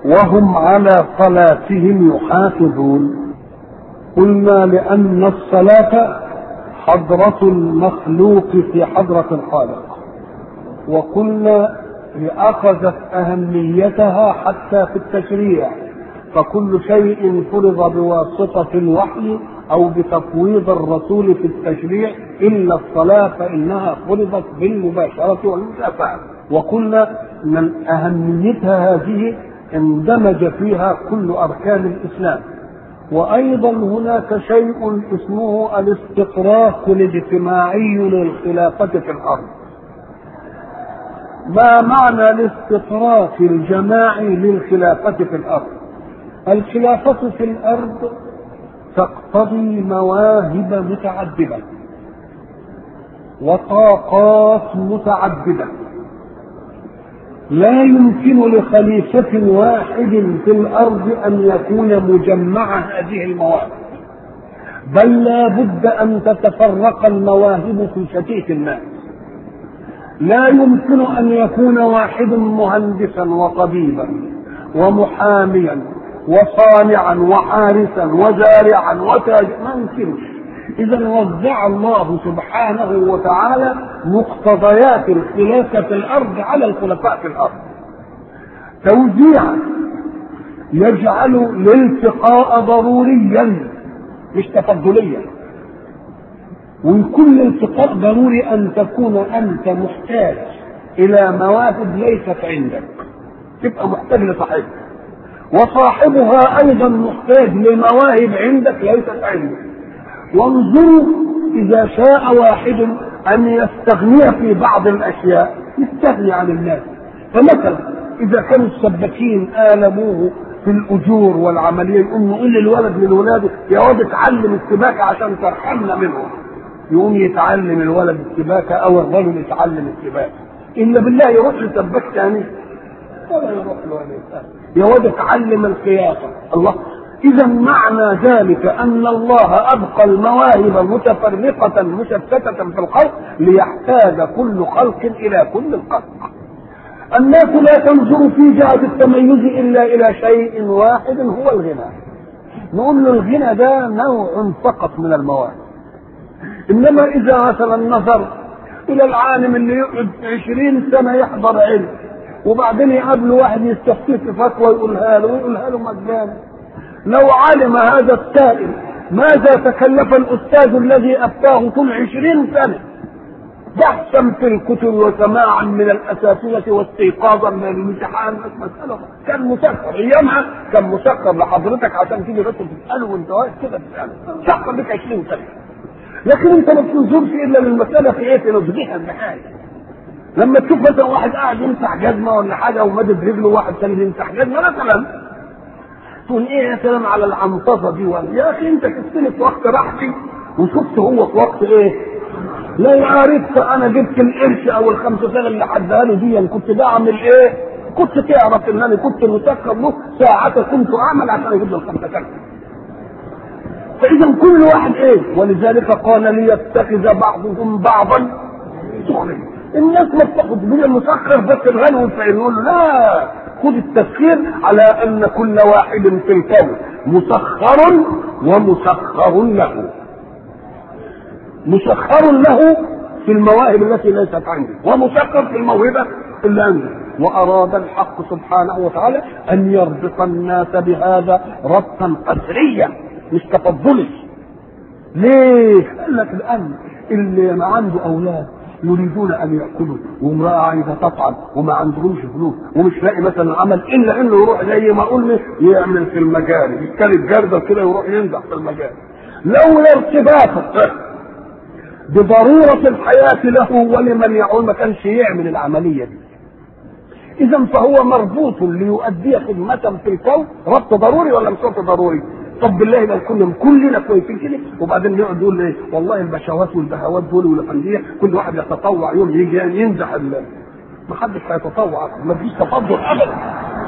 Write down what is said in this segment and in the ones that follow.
وهم على صلاتهم يحافظون قلنا لأن الصلاة حضرة المخلوق في حضرة الخالق وقلنا لأخذت أهميتها حتى في التشريع فكل شيء فرض بواسطة الوحي أو بتفويض الرسول في التشريع إلا الصلاة فإنها فرضت بالمباشرة والمكافأة وقلنا من أهميتها هذه اندمج فيها كل أركان الإسلام وأيضا هناك شيء اسمه الاستقراق الاجتماعي للخلافة في الأرض ما معنى الاستطراق الجماعي للخلافة في الأرض الخلافة في الأرض تقتضي مواهب متعددة وطاقات متعددة لا يمكن لخليفة واحد في الأرض أن يكون مجمع هذه المواهب بل لا بد أن تتفرق المواهب في شتيت الناس لا يمكن أن يكون واحد مهندسا وطبيبا ومحاميا وصانعا وحارسا وزارعا وتاجرا ما يمكنش إذا وزع الله سبحانه وتعالى مقتضيات الخلافة في الأرض على الخلفاء في الأرض توزيعا يجعل الالتقاء ضروريا مش تفضليا ويكون الالتقاء ضروري أن تكون أنت محتاج إلى مواهب ليست عندك تبقى محتاج لصاحبها وصاحبها أيضا محتاج لمواهب عندك ليست عندك وانظروا إذا شاء واحد أن يستغني في بعض الأشياء يستغني عن الناس فمثلا إذا كانوا السباكين آلموه في الأجور والعملية يقوم يقول للولد من ولاده يا واد اتعلم السباكة عشان ترحمنا منهم يقوم يتعلم الولد السباكة أو الرجل يتعلم السباكة إلا بالله يروح لسباك ثاني ولا يروح له يا واد اتعلم الخياطة الله إذا معنى ذلك أن الله أبقى المواهب متفرقة مشتتة في الخلق ليحتاج كل خلق إلى كل الخلق. الناس لا تنظر في جهة التميز إلا إلى شيء واحد هو الغنى. نقول له الغنى ده نوع فقط من المواهب. إنما إذا مثلا نظر إلى العالم اللي يقعد عشرين سنة يحضر علم وبعدين يقابله واحد يستفتيه في فتوى يقولها له ويقولها له مجانا لو علم هذا السائل ماذا تكلف الأستاذ الذي أفتاه طول عشرين سنة بحثا في الكتب وسماعا من الأساتذة واستيقاظا من الامتحان مسألة كان مسكر أيامها كان مسكر لحضرتك عشان تيجي بس تسأله وأنت واقف كده تسأله سكر بك 20 سنة لكن أنت ما بتنظرش إلا للمسألة في إيه في نضجها النهاية لما تشوف مثلا واحد قاعد يمسح جزمة ولا حاجة ومدد رجله واحد ثاني يمسح جزمة مثلا تقول ايه يا سلام على العنطزه دي ولا يا اخي انت شفتني في وقت راحتي وشفت هو في وقت ايه؟ لو عرفت انا جبت القرش او الخمسة سنة اللي حدها له دي كنت بعمل ايه؟ كنت تعرف ان انا كنت مسكر له ساعة كنت اعمل عشان اجيب له الخمسة سنة. فاذا كل واحد ايه؟ ولذلك قال ليتخذ بعضهم بعضا سخريا. الناس ما بتاخد من المسخر بس الغني والفقير يقول له لا خذ التسخير على ان كل واحد في الكون مسخر ومسخر له مسخر له في المواهب التي ليست عنده ومسخر في الموهبه اللي عنده واراد الحق سبحانه وتعالى ان يربط الناس بهذا ربطا قسريا مش تفضلي ليه؟ قال لك الان اللي ما عنده اولاد يريدون ان ياكلوا وامراه عايزه تطعم وما عندهمش فلوس ومش لاقي مثلا عمل الا انه يروح زي ما قلنا يعمل في المجال يتكلم جردل كده يروح ينزح في المجال لولا ارتباطه بضروره الحياه له ولمن يعول ما كانش يعمل العمليه دي اذا فهو مربوط ليؤدي خدمه في الكون ربط ضروري ولا مش ربط ضروري؟ طب بالله ده كلهم كلنا كويسين كده وبعدين نقعد نقول ايه والله البشوات والبهوات دول والافنديه كل واحد يتطوع يوم يجي يعني ينزح ما حدش هيتطوع ما فيش تفضل ابدا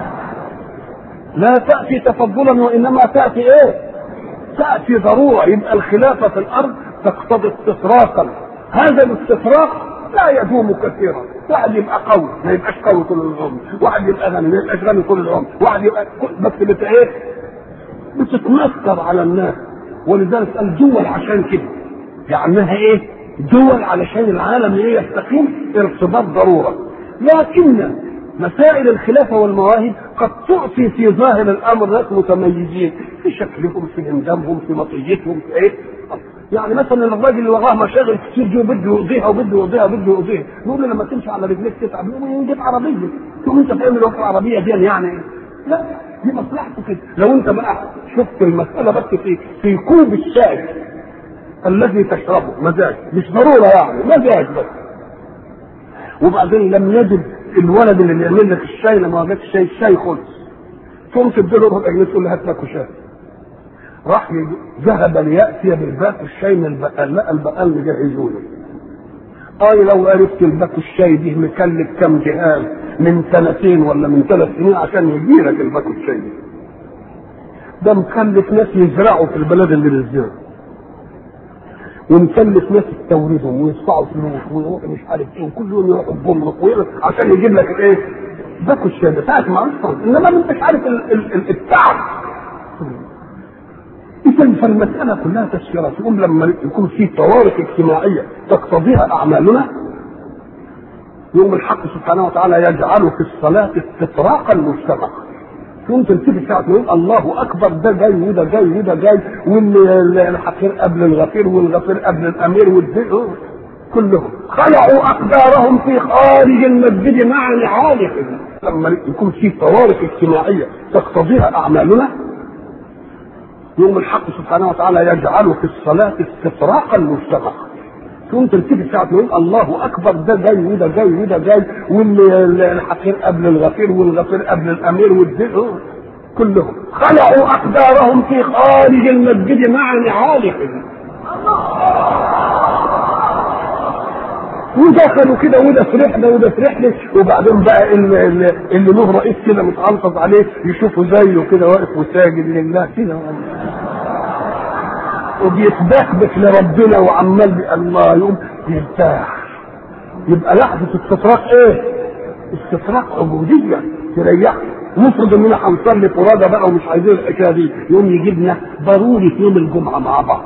لا تاتي تفضلا وانما تاتي ايه؟ تاتي ضروره يبقى الخلافه في الارض تقتضي استفراقا هذا الاستفراق لا يدوم كثيرا واحد يبقى قوي ما يبقاش قوي طول العمر واحد يبقى غني ما يبقاش غني طول العمر واحد يبقى بس بت ايه بتتنكر على الناس ولذلك قال دول عشان كده جعلناها ايه دول علشان العالم ايه يستقيم ارتباط ضروره لكن مسائل الخلافه والمواهب قد تعطي في ظاهر الامر ناس متميزين في شكلهم في اندامهم في مطيتهم في ايه يعني مثلا الراجل اللي وراه مشاغل كتير دي وبده يقضيها وبده يقضيها وبده يقضيها نقول له لما تمشي على رجليك تتعب يقول نجيب عربيه تقوم انت فاهم الوقت العربيه دي يعني ايه؟ لا دي مصلحته كده لو انت بقى شفت المساله بس في في كوب الشاي الذي تشربه مزاج مش ضروره يعني مزاج بس وبعدين لم يجد الولد اللي يعمل لك الشاي لما وجدت الشاي الشاي خلص تقوم تديله ربع جنيه تقول له هات لك شاي راح ذهب لياتي بالباك الشاي من البقال لا البقال مجهزوا له قال لو عرفت الباك الشاي دي مكلف كم جهاز من سنتين ولا من ثلاث سنين عشان يجي لك الباك الشاي دي ده مكلف ناس يزرعوا في البلد اللي بيزرعوا ومكلف ناس يستوردهم ويدفعوا فلوس ويروحوا مش عارف ايه وكل يوم يروحوا الجمرك عشان يجيب لك الايه؟ باكو الشاي ده ساعة ما اصلا انما ما انتش عارف ال- ال- ال- التعب اذا فالمساله كلها تسييرات يقول لما يكون في طوارئ اجتماعيه تقتضيها اعمالنا يوم الحق سبحانه وتعالى يجعل في الصلاه استطراقا مجتمع تقوم تلتفت ساعة ما يقول الله أكبر ده جاي وده جاي وده جاي والحقير قبل الغفير والغفير قبل الأمير والدين كلهم خلعوا أقدارهم في خارج المسجد مع نعالهم لما يكون في طوارئ اجتماعية تقتضيها أعمالنا يوم الحق سبحانه وتعالى يجعل في الصلاة استفراقا مجتمع تقوم تلتفت ساعة ما يقول الله أكبر ده جاي وده جاي وده جاي والحقير قبل الغفير والغفير قبل الأمير والدين كلهم خلعوا أقدارهم في خارج المسجد مع نعالهم ودخلوا كده وده في رحله وده في رحله وبعدين بقى اللي, اللي, اللي له رئيس كده متعلقص عليه يشوفوا زيه كده واقف وساجد لله كده وبيتبكبك لربنا وعمال بي- الله يقوم يرتاح يبقى لحظه استطراق ايه؟ استطراق عبوديه تريح نفرض اننا هنصلي فرادى بقى ومش عايزين الحكايه دي يقوم يجيبنا ضروري في يوم الجمعه مع بعض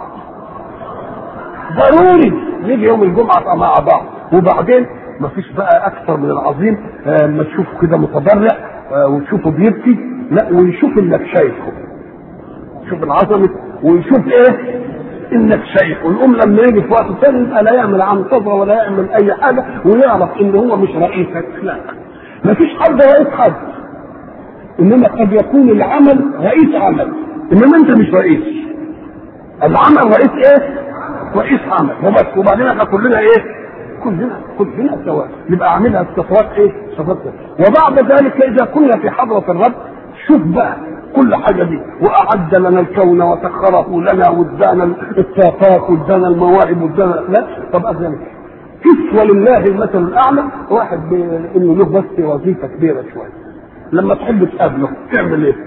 ضروري نيجي يوم الجمعه مع بعض وبعدين مفيش بقى اكثر من العظيم آه، لما تشوفه كده متضرع آه، وتشوفه بيبكي لا ويشوف انك شايفه يشوف العظمه ويشوف ايه انك شايف ويقوم لما يجي في وقت ثاني يبقى لا يعمل عنطزه ولا يعمل اي حاجه ويعرف ان هو مش رئيسك لا مفيش حد رئيس حد انما قد يكون العمل رئيس عمل انما انت مش رئيس العمل رئيس ايه؟ رئيس عمل وبس وبعدين احنا كلنا ايه؟ كلنا كلنا سواء يبقى عاملها استفراغ ايه؟ استفراغ وبعد ذلك اذا كنا في حضره الرب شوف بقى كل حاجه دي واعد لنا الكون وسخره لنا وادانا الطاقات وادانا المواهب وادانا لا طب اذن كيف ولله المثل الاعلى واحد ب- انه له بس وظيفه كبيره شويه لما تحب تقابله تعمل ايه؟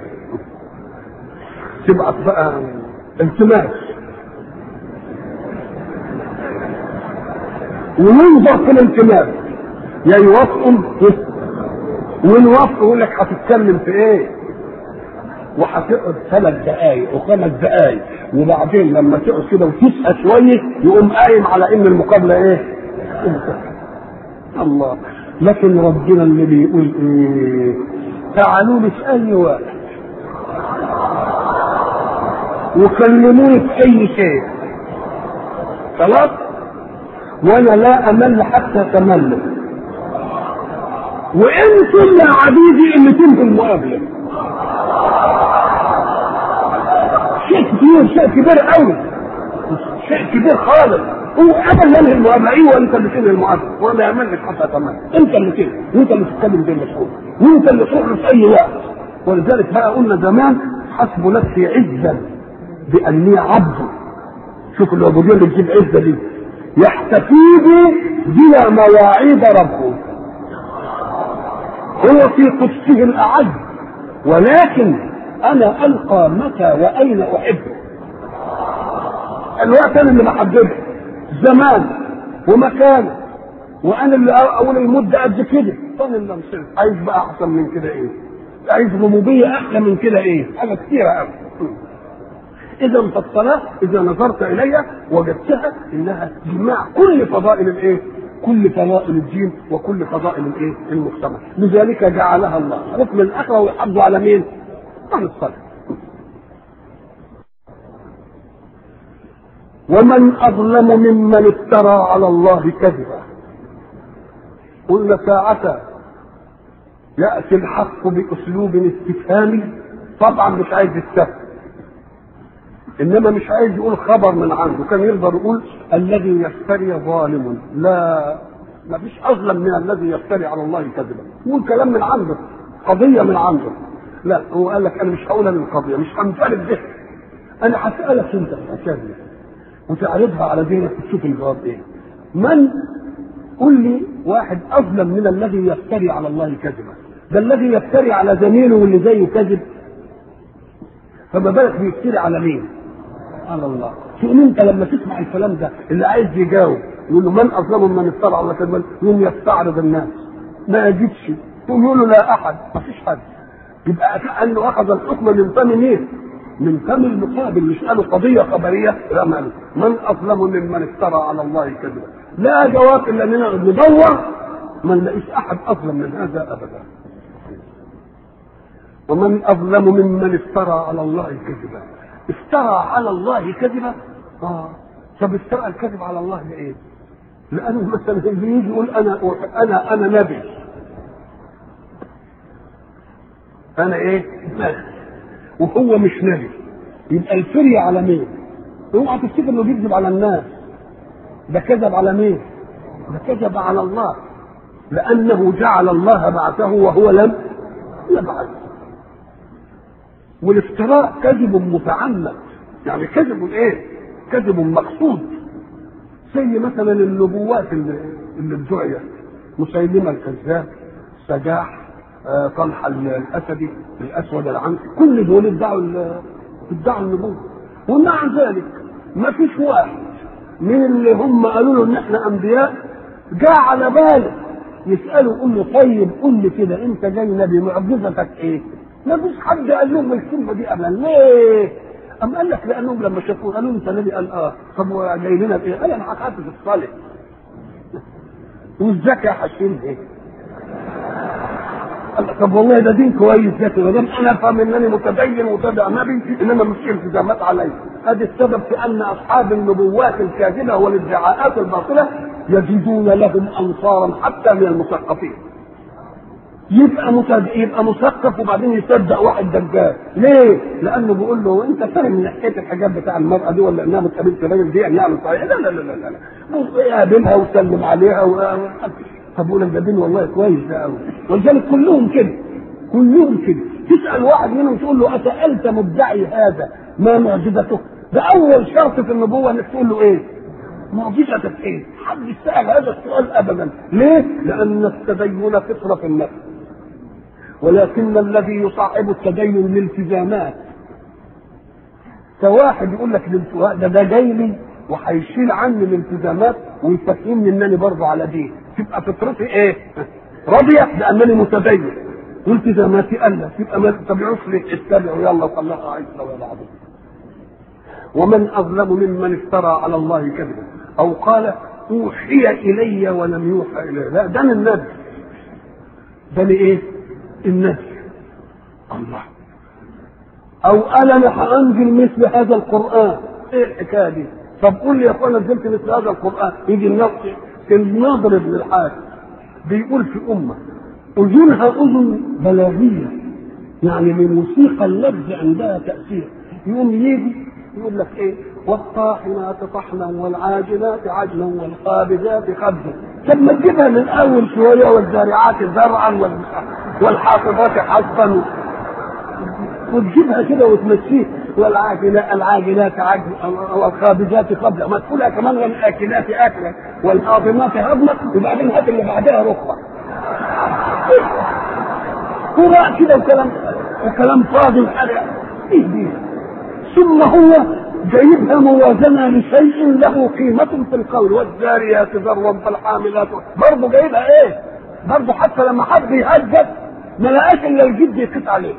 تبعت بقى التماس وننظر في الالتماس يا يوافقوا ونوافق يقول لك هتتكلم في ايه؟ وهتقعد ثلاث دقايق وخمس دقايق وبعدين لما تقعد كده وتسقى شويه يقوم قايم على ان المقابله ايه؟ انتهت. الله لكن ربنا اللي بيقول ايه؟ تعالوا لي في اي وقت وكلموني في اي شيء خلاص وانا لا امل حتى تملوا وانتم يا عبيدي اللي تنتوا المقابله شيء كبير شيء كبير قوي شيء كبير خالص هو انا اللي انهي المقابله ايوه انت اللي تنهي المقابله وانا ما يعملش حتى تمام انت اللي تنهي وانت اللي تتكلم زي المسؤول وانت اللي تروح في اي وقت ولذلك بقى قلنا زمان حسب نفسي عزا باني عبد شوف العبوديه اللي بتجيب عزه دي يحتفيد بلا مواعيد ربه هو في قدسه الاعز ولكن انا القى متى واين احبه الوقت انا اللي بحدده زمان ومكان وانا اللي اقول المده قد كده فانا اللي مصير عايز بقى احسن من كده ايه عايز ربوبيه احلى من كده ايه حاجه كتيره قوي اذا فالصلاه اذا نظرت اليها وجدتها انها جماع كل فضائل الايه كل فضائل الدين وكل فضائل الايه المجتمع لذلك جعلها الله حكم الاخره ويحافظوا على مين على الصلاه ومن اظلم ممن افترى على الله كذبا قلنا ساعة يأتي الحق بأسلوب استفهامي طبعا مش عايز يستفهم إنما مش عايز يقول خبر من عنده كان يقدر يقول الذي يفتري ظالم لا ما فيش أظلم من الذي يفتري على الله كذبا يقول كلام من عنده قضية من عنده لا هو قال لك أنا مش هقولها للقضية مش همتلك به أنا هسألك أنت الحكاية دي وتعرضها على ذهنك وتشوف الجواب إيه من قل لي واحد اظلم من الذي يفتري على الله كذبا ده الذي يفتري على زميله واللي زيه كذب فما بالك بيفتري على مين على الله تقوم انت لما تسمع الكلام ده اللي عايز يجاوب يقول له من اظلم من افترى على الله كذبا يقوم يستعرض الناس ما يجدش يقوم يقول له لا احد ما فيش حد يبقى كانه اخذ الحكم من فم مين من فم المقابل مش قالوا قضيه خبريه لا ما من اظلم ممن افترى على الله كذبا لا جواب الا اننا ندور ما نلاقيش احد اظلم من هذا ابدا ومن اظلم ممن افترى على الله كذبا افترى على الله كذبا اه طب افترى الكذب على الله لايه؟ لانه مثلا اللي يجي يقول انا انا انا نبي انا ايه؟ نبي وهو مش نبي يبقى الفري على مين؟ اوعى تفتكر انه بيكذب على الناس ده كذب على مين؟ ده كذب على الله لأنه جعل الله بعثه وهو لم يبعث والافتراء كذب متعمد يعني كذب ايه؟ كذب مقصود زي مثلا النبوات اللي اللي ادعيت مسيلمه الكذاب سجاح آه، طلحه الاسدي الاسود العنسي كل دول ادعوا ادعوا النبوه ومع ذلك ما فيش واحد من اللي هم قالوا له ان احنا انبياء جاء على باله يسالوا يقول له طيب قول لي كده انت جاي نبي معجزتك ايه؟ ما فيش حد قال لهم الكلمه دي ابدا ليه؟ أم قال لك لانهم لما شافوه قالوا انت نبي قال اه طب جاي لنا بايه؟ قال انا حكيت في الصالح والزكاه حشين ايه؟ قال طب والله ده دين كويس يا ما دام انا افهم انني متدين وتابع نبي انما مش التزامات علي هذا السبب في ان اصحاب النبوات الكاذبه والادعاءات الباطله يجدون لهم انصارا حتى من المثقفين يبقى متد... يبقى مثقف وبعدين يصدق واحد دجال ليه؟ لانه بيقول له انت فاهم من حكايه الحجاب بتاع المراه دي ولا انها متقابلة الراجل دي يعني صحيح لا لا لا لا لا يقابلها ويسلم عليها و... طب يقول لك ده دين والله كويس ده قوي ولذلك كلهم كده كلهم كده تسال واحد منهم تقول له اسالت مدعي هذا ما معجزته؟ ده اول شرط في النبوه انك تقول له ايه؟ معجزتك ايه؟ حد سال هذا السؤال ابدا ليه؟ لان التدين فطره في النفس ولكن الذي يصاحب التدين الالتزامات فواحد يقول لك ده ده جاي لي وهيشيل عني الالتزامات ويفهمني انني برضه على دين تبقى فطرتي ايه؟ راضيه بانني متدين والتزاماتي قلت يبقى ما تتبعوش ليه اتبعوا يلا وخلوها عيسى ويا بعضهم ومن اظلم ممن افترى على الله كذبا او قال اوحي الي ولم يوحى الي لا ده من النبي ده لايه؟ النبي الله او قال انا هانزل مثل هذا القران ايه الحكايه دي؟ طب قول لي يا اخوانا نزلت مثل هذا القران يجي النص الناظر بن الحارث بيقول في امه اذنها اذن بلاغيه يعني من موسيقى اللفظ عندها تاثير يقوم يجي يقول لك ايه والطاحنات طحنا والعاجلات عجلا والقابضات قبضا طب ما تجيبها من اول شويه والزارعات زرعا والحافظات حصبا وتجيبها كده وتمشيه والعاجلات العاجلات عجل والخابزات قبل ما تقولها كمان والاكلات اكلا والهاضمات هضما وبعدين هات اللي بعدها ركبه قراء كده وكلام وكلام فاضي وحاجه ايه دي ثم هو جايبها موازنة لشيء له قيمة في القول والذاريات ذروا فالحاملات برضه جايبها ايه؟ برضه حتى لما حد يهجد ما لقاش الا الجد يقيس عليه.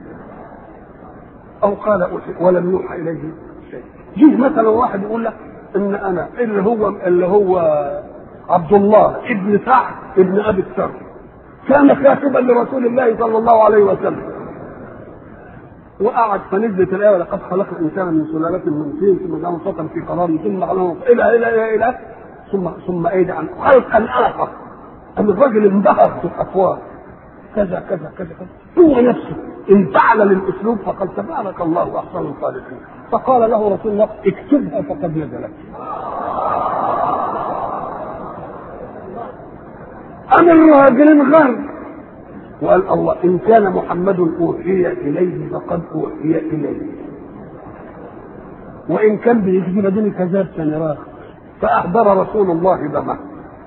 او قال أوحي ولم يوحى اليه شيء. جه مثلا واحد يقول لك ان انا اللي هو اللي هو عبد الله ابن سعد ابن ابي السر كان كاتبا لرسول الله صلى الله عليه وسلم وقعد فنزلت الايه ولقد خلق الانسان من سلاله من طين ثم جعل نطفه في قرار ثم على الى الى الى الى ثم ثم ايدي عن خلقا اخر ان الرجل انبهر في الاقوال كذا كذا كذا كذا هو نفسه انفعل للاسلوب فقال تبارك الله احسن الخالقين فقال له رسول الله اكتبها فقد نزلت أنا الراجل غر وقال الله إن كان محمد أوحي إليه فقد أوحي إليه وإن كان بيكذب دون كذاب سنراه فأحضر رسول الله دمه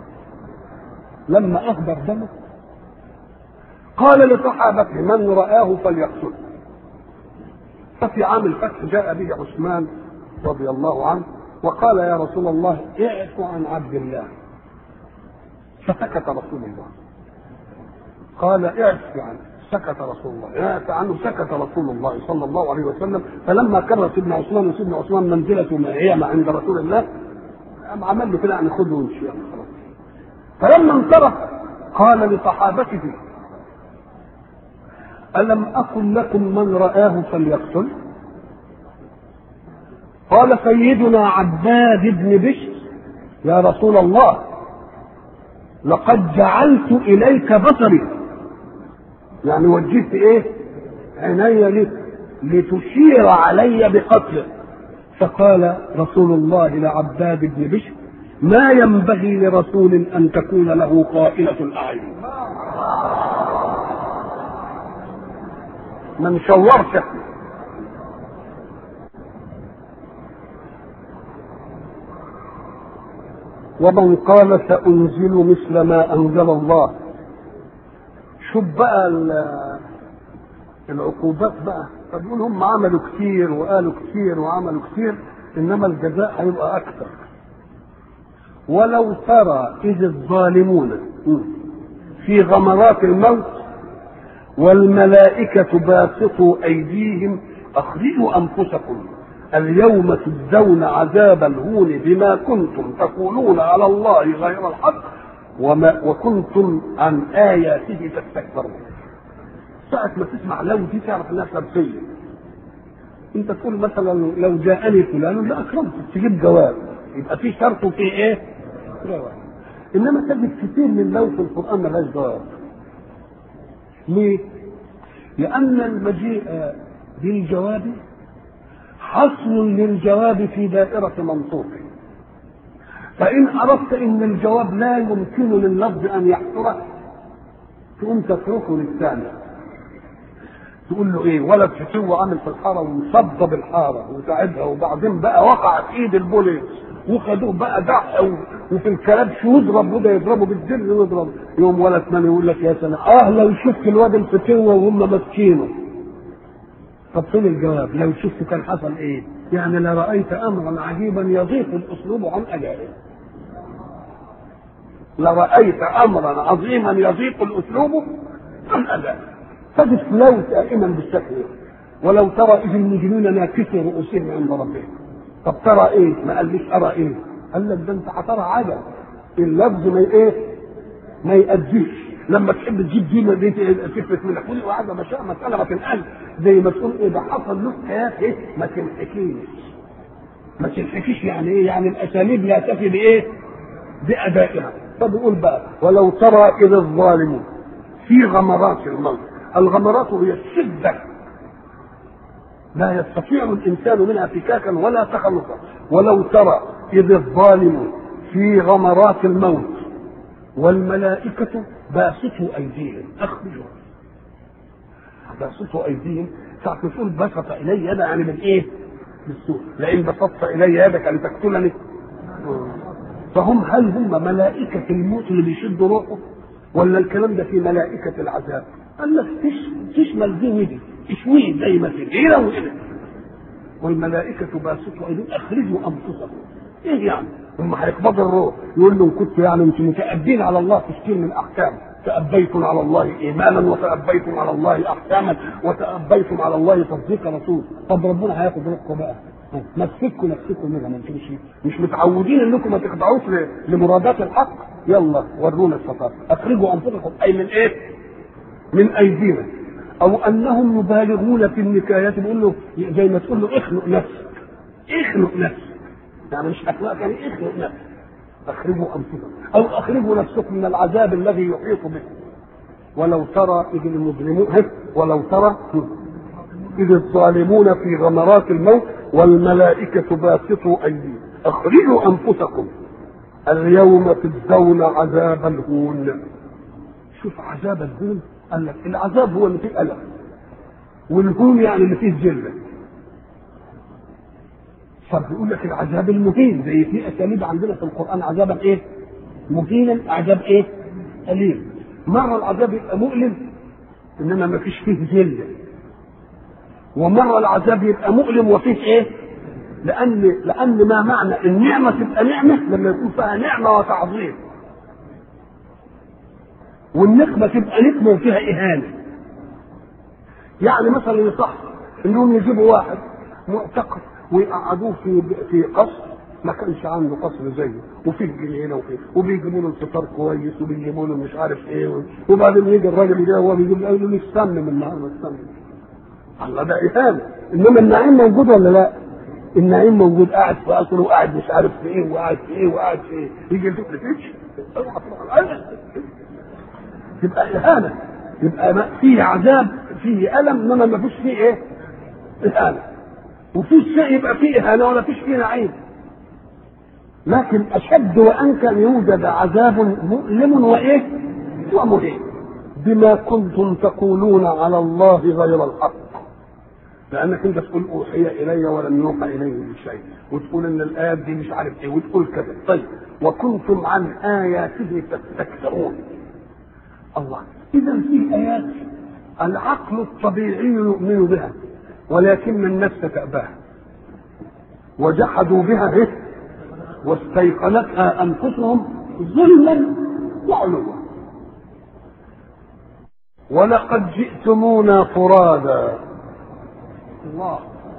لما أحضر دمه قال لصحابته من رآه فليقتله ففي عام الفتح جاء به عثمان رضي الله عنه وقال يا رسول الله اعف عن عبد الله فسكت رسول الله قال اعف عنه سكت رسول الله اعف عنه سكت رسول الله صلى الله عليه وسلم فلما كبر سيدنا عثمان وسيدنا عثمان منزلته ما هي ما عند رسول الله قام عمل له كده يعني خذه وامشي يعني خلاص فلما انصرف قال لصحابته ألم أقل لكم من رآه فليقتل قال سيدنا عباد بن بشر يا رسول الله لقد جعلت إليك بصري يعني وجهت إيه عيني لك لتشير علي بقتله فقال رسول الله لعباد بن بشر ما ينبغي لرسول أن تكون له قائلة الأعين ما نشورش ومن قال سأنزل مثل ما أنزل الله شوف بقى العقوبات بقى فبيقول هم عملوا كتير وقالوا كتير وعملوا كتير إنما الجزاء هيبقى أكثر ولو ترى إذ الظالمون في غمرات الموت والملائكة باسطوا أيديهم أخرجوا أنفسكم اليوم تجزون عذاب الهون بما كنتم تقولون على الله غير الحق وما وكنتم عن آياته تستكبرون ساعة ما تسمع لو دي تعرف انها سبسية انت تقول مثلا لو جاءني فلان لاكرمته تجيب جواب يبقى في شرط وفي ايه؟ جواب انما تجد كثير من لو في القران ملهاش جواب ليه؟ لأن المجيء بالجواب حصر للجواب في دائرة منطوقه فإن أردت أن الجواب لا يمكن لللفظ أن يحصره تقوم تتركه للثاني تقول له ايه ولد فتوه عامل في الحاره ومصدب الحاره وتعبها وبعدين بقى وقع في ايد البوليس وخدوه بقى دح وفي الكلبش ويضرب وده يضربه بالدل ويضرب يوم ولد من يقول لك يا سلام اه لو شفت الواد الفتوه وهم ماسكينه طب فين الجواب؟ لو شفت كان حصل ايه؟ يعني لرأيت امرا عجيبا يضيق الاسلوب عن اجله. لرأيت امرا عظيما يضيق الاسلوب عن اجله. تجد لو دائما بالشكل ولو ترى اذ المجرمون ناكسوا رؤوسهم عند ربهم. طب ترى ايه؟ ما قاليش ارى ايه؟ قال لك ده انت هترى عجب. اللفظ ما ايه؟ ما يأديش. لما تحب تجيب دي دي تفلت منك ودي وعايزه مشاء مساله ما تنقل زي ما تقول ايه ده حصل له حياه ايه ما تنحكيش ما تنحكيش يعني ايه يعني الاساليب لا تفي بايه بادائها فبيقول بقى ولو ترى اذا الظالمون في غمرات الموت الغمرات هي الشده لا يستطيع الانسان منها فكاكا ولا تخلصا ولو ترى اذ الظالمون في غمرات الموت والملائكة باسطوا أيديهم أخرجوا باسطوا أيديهم ساعة ما تقول بسط إلي يدا يعني من إيه؟ بالسوء لئن بسطت إلي يدك أن تقتلني فهم هل هم ملائكة الموت اللي بيشدوا روحه ولا الكلام ده في ملائكة العذاب؟ قال لك تشمل دي ودي تشويه زي ما تيجي هنا وهنا والملائكه باسطوا ايديهم اخرجوا انفسكم ايه يعني؟ هم هيقبضوا الروح يقول لهم كنت يعني انتم متأبين على الله في كثير من الاحكام تأبيتم على الله ايمانا وتأبيتم على الله احكاما وتأبيتم على الله تصديق رسول طب ربنا هياخد روحكم بقى مسكوا نفسكم منها ما انتمش مش متعودين انكم ما تخضعوش لمرادات الحق يلا ورونا الستار اخرجوا انفسكم اي من ايه؟ من ايدينا او انهم يبالغون في النكايات بيقول له زي ما تقول له اخنق نفسك اخنق نفسك يعني مش اخلاق يعني اخنق نفسك اخرجوا انفسكم او اخرجوا نفسكم من العذاب الذي يحيط بكم ولو ترى اذ المجرمون ولو ترى اذ الظالمون في غمرات الموت والملائكة باسطوا أيديهم أخرجوا أنفسكم اليوم تجزون عذاب الهون شوف عذاب الهون قال لك العذاب هو اللي فيه ألم والهون يعني اللي فيه ذلة فبيقول لك العذاب المهين زي في اساليب عندنا في القران عذابا ايه؟ مهينا عذاب ايه؟ اليم مره العذاب يبقى مؤلم انما ما فيش فيه ذله ومره العذاب يبقى مؤلم وفيه ايه؟ لان لان ما معنى النعمه تبقى نعمه لما يكون فيها نعمه وتعظيم والنقمه تبقى نقمه وفيها اهانه يعني مثلا يصح انهم يجيبوا واحد معتقد ويقعدوه في في قصر ما كانش عنده قصر زيه وفيه جنينه وفيه وبيجيبوا له الفطار كويس وبيجيبوا له مش عارف ايه وبعدين يجي الراجل ده هو بيجيب له مش سمم النهارده السمم الله ده اهانه انما النعيم موجود ولا لا؟ النعيم موجود قاعد في قصر وقاعد مش عارف في ايه وقاعد في ايه وقاعد في ايه يجي الفكر فيش تبقى اهانه يبقى فيه عذاب فيه الم انما ما فيش فيه ايه؟ اهانه وفي شيء يبقى فيه اهانه ولا فيش فيه نعيم لكن اشد وانكى ان يوجد عذاب مؤلم وايه ومهين بما كنتم تقولون على الله غير الحق لانك انت تقول اوحي الي ولم يوحى الي شيء وتقول ان الايات دي مش عارف ايه وتقول كذا طيب وكنتم عن اياته تستكبرون الله اذا في ايات العقل الطبيعي يؤمن بها ولكن النفس تأباها وجحدوا بها إيه؟ واستيقنتها أنفسهم ظلما وعلوا ولقد جئتمونا فرادا الله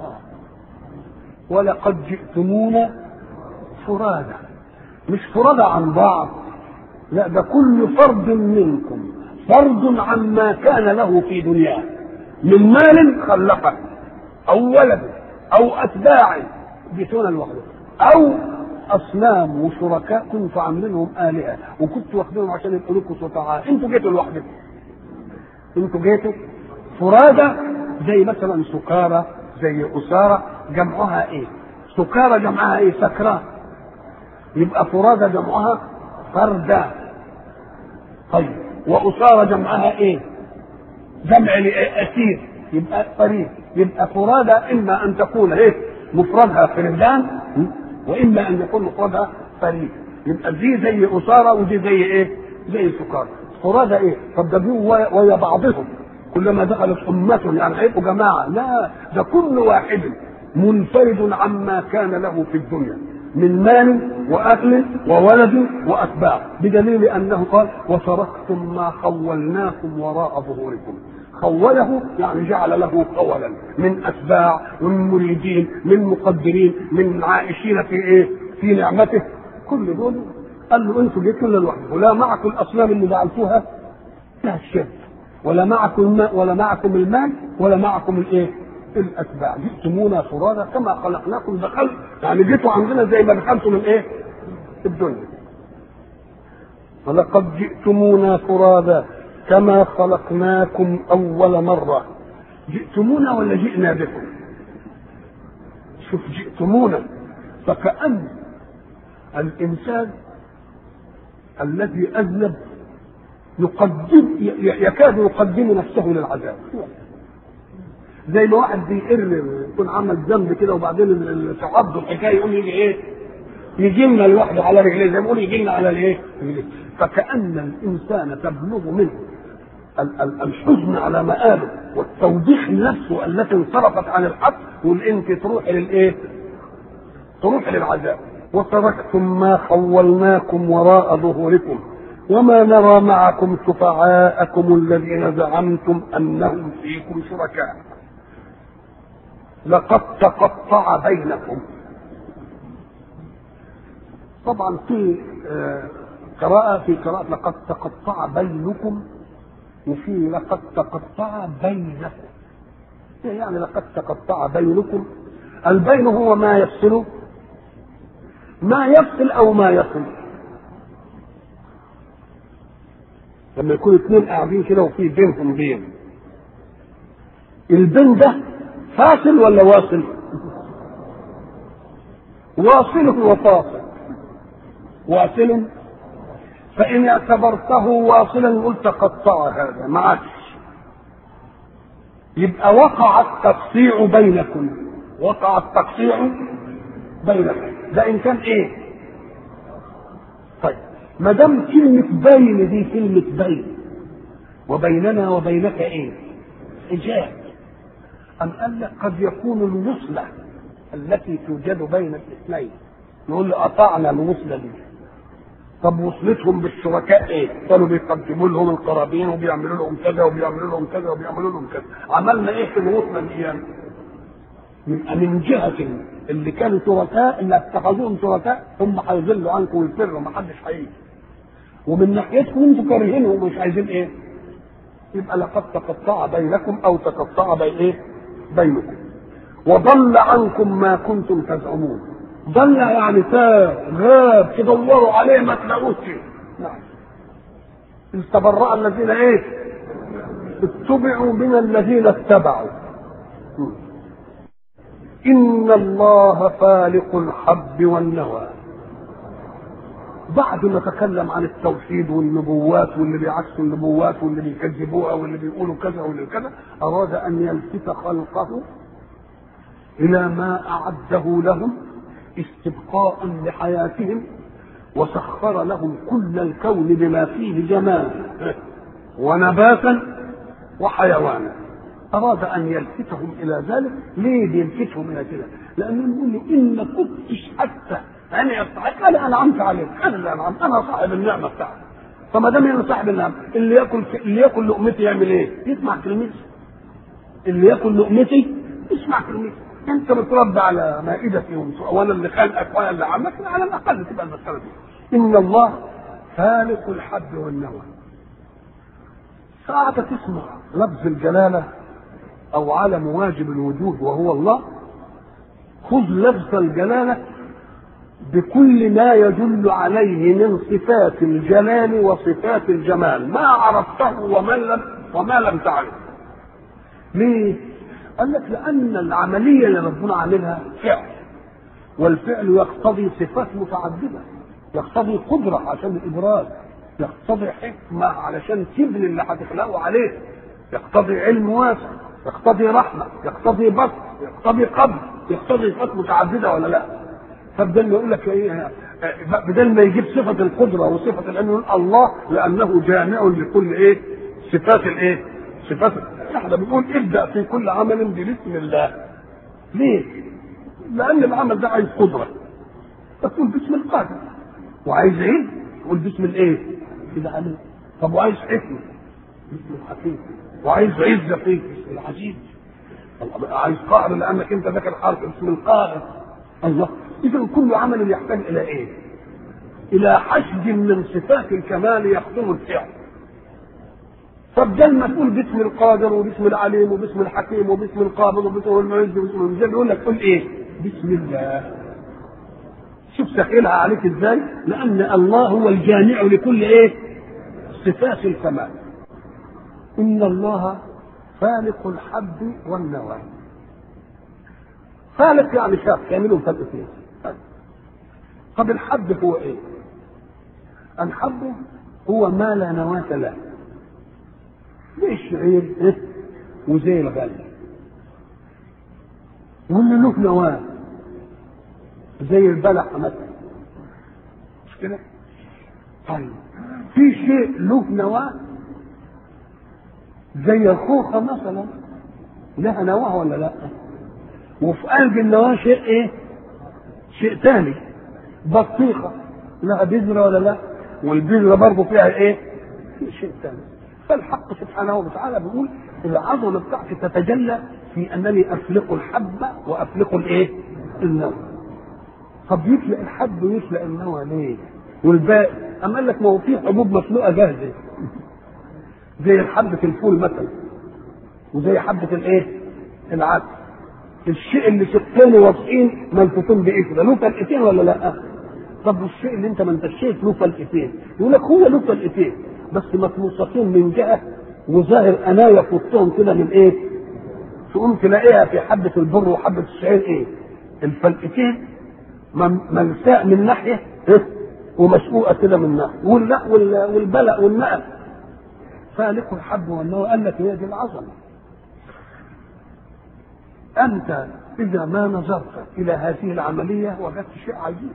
ولقد جئتمونا فرادا مش فرادا عن بعض لا ده كل فرد منكم فرد عما كان له في دنياه من مال خلقه او ولد او اتباع جئتونا لوحده او اصنام وشركاء كنتوا عاملينهم الهه وكنتوا واخدينهم عشان يبقوا لكم شفعاء انتوا جيتوا لوحدكم انتوا جيتوا فرادى زي مثلا سكارى زي اسارى جمعها ايه؟ سكارى جمعها ايه؟ سكران يبقى فرادى جمعها فردا طيب واسارى جمعها ايه؟ جمع اسير يبقى قريب يبقى فرادى اما ان تكون ايه مفردها فردان واما ان يكون مفردها فريد يبقى دي زي اساره ودي زي ايه زي سكر فرادى ايه طب ده ويا بعضهم كلما دخلت امه يعني هيبقوا جماعه لا ده كل واحد منفرد عما كان له في الدنيا من مال واكل وولد واتباع بدليل انه قال وتركتم ما خولناكم وراء ظهوركم خوله يعني جعل له خولا من اتباع ومن مريدين من مقدرين من عائشين في ايه في نعمته كل دول قال له انتوا جيتوا لوحدكم ولا معكم الاصنام اللي جعلتوها لا الشرك ولا معكم الماء ولا معكم المال ولا معكم الايه الاتباع جئتمونا فرادا كما خلقناكم دخل يعني جيتوا عندنا زي ما دخلتم الايه الدنيا ولقد جئتمونا فرادا كما خلقناكم أول مرة جئتمونا ولا جئنا بكم شوف جئتمونا فكأن الإنسان الذي أذنب يقدم يكاد يقدم نفسه للعذاب زي ما واحد بيقر يكون عمل ذنب كده وبعدين تعض الحكايه يقوم يجي ايه؟ يجي لنا لوحده على رجليه زي ما بيقول يجي لنا على الايه؟ فكأن الإنسان تبلغ منه الحزن على مآله والتوضيح لنفسه التي انصرفت عن الحق تقول انت تروحي للايه تروحي للعذاب وتركتم ما خولناكم وراء ظهوركم وما نرى معكم شفعاءكم الذين زعمتم انهم فيكم شركاء لقد تقطع بينكم طبعا في قراءة في قراءة لقد تقطع بينكم وفي لقد تقطع بينكم يعني لقد تقطع بينكم البين هو ما يفصل ما يفصل او ما يصل لما يكون اثنين قاعدين كده وفي بينهم بين البين ده فاصل ولا واصل واصل وفاصل واصل فإن اعتبرته واصلا قلت تقطع هذا ما عادش يبقى وقع التقطيع بينكم وقع التقطيع بينكم ده إن كان إيه؟ طيب ما دام كلمة بين دي كلمة بين وبيننا وبينك إيه؟ حجاب أم قال لك قد يكون الوصلة التي توجد بين الاثنين يقول له قطعنا الوصلة دي طب وصلتهم بالشركاء ايه؟ كانوا بيقدموا لهم القرابين وبيعملوا لهم كذا وبيعملوا لهم كذا وبيعملوا لهم كذا، عملنا ايه في الوصله دي يعني؟ يبقى من جهة اللي كانوا شركاء اللي اتخذوهم شركاء هم هيضلوا عنكم ويفروا ما حدش هيجي. ومن ناحيتكم انتم كارهينهم ومش عايزين ايه؟ يبقى لقد تقطع بينكم او تقطع بين ايه؟ بينكم. وضل عنكم ما كنتم تزعمون. ضل يعني تاه غاب تدوروا عليه ما تلاقوش نعم استبرأ الذين ايه اتبعوا من الذين اتبعوا إن الله فالق الحب والنوى بعد ما تكلم عن التوحيد والنبوات واللي بيعكسوا النبوات واللي بيكذبوها واللي بيقولوا كذا واللي كذا أراد أن يلفت خلقه إلى ما أعده لهم استبقاء لحياتهم وسخر لهم كل الكون بما فيه جمال ونباتا وحيوانا أراد أن يلفتهم إلى ذلك ليه بيلفتهم إلى كده؟ لأنه يقول له إن ما كنتش حتى أنا يستحق أنا أنعمت عليك أنا اللي أنعمت أنا صاحب النعمة بتاعتي فما دام أنا صاحب النعمة اللي ياكل اللي ياكل لقمتي يعمل إيه؟ يسمع كلمتي اللي ياكل لقمتي يسمع كلمتي انت متربى على مائدتي وانا اللي خلقك وانا اللي عملك على الاقل تبقى المساله دي ان الله فالق الحب والنوى ساعة تسمع لفظ الجلالة أو علم واجب الوجود وهو الله خذ لفظ الجلالة بكل ما يدل عليه من صفات الجلال وصفات الجمال ما عرفته ومن لم وما لم تعرف ليه؟ قال لك لأن العملية اللي ربنا عاملها فعل والفعل يقتضي صفات متعددة يقتضي قدرة عشان الإبراز يقتضي حكمة علشان تبني اللي هتخلقه عليه يقتضي علم واسع يقتضي رحمة يقتضي بسط يقتضي قبض يقتضي صفات متعددة ولا لا فبدل ما يقول لك ايه بدل ما يجيب صفة القدرة وصفة العلم يقول الله لأنه جامع لكل ايه صفات الايه صفات احنا بنقول ابدا في كل عمل باسم الله ليه؟ لان العمل ده عايز قدره تقول باسم القادر وعايز علم تقول باسم الايه؟ كده علم طب وعايز حكمه باسم الحكيم وعايز عزه فيه باسم العزيز عايز قهر لانك انت داخل حرف باسم القاهر الله اذا كل عمل يحتاج الى ايه؟ الى حشد من صفات الكمال يخدم الفعل فبدل ما تقول باسم القادر وباسم العليم وباسم الحكيم وباسم القابض وباسم المعز وباسم المجد يقول لك قل ايه؟ بسم الله. شوف سخيلها عليك ازاي؟ لأن الله هو الجامع لكل ايه؟ صفات الكمال. إن الله فالق الحب والنوى. فالق يعني شاف يعملوا فلقتين. طب الحب هو ايه؟ الحب هو ما لا نواة له. زي الشعير إيه؟ وزي الغل واللي له نواه زي البلح مثلا مش كده؟ طيب في شيء له نواه زي الخوخة مثلا لها نواه ولا لا؟ وفي قلب النواه شيء ايه؟ شيء ثاني بطيخه لها بذره ولا لا؟ والبذره برضه فيها ايه؟ شيء ثاني فالحق سبحانه وتعالى بيقول العظمه بتاعتي تتجلى في انني افلق الحبه وافلق الايه؟ النوى. طب يفلق الحب ويفلق النوى ليه؟ والباقي أم قال لك ما هو في حبوب مسلوقه جاهزه زي حبه الفول مثلا وزي حبه الايه؟ العدس الشيء اللي شقين واضحين ملفوفين بقشره له فلقتين ولا لا؟ طب والشيء اللي انت ما انت شايف له فلقتين يقول لك هو له فلقتين بس مطموستين من جهه وظاهر انايا في وسطهم كده من ايه؟ تقوم تلاقيها في حبه البر وحبه الشعير ايه؟ الفلقتين ملساء من ناحيه إيه؟ ومشقوقه كده من ناحيه واللا والبلق والنقل فالق الحب والنوى قال لك هي دي العظمه انت اذا ما نظرت الى هذه العمليه وجدت شيء عجيب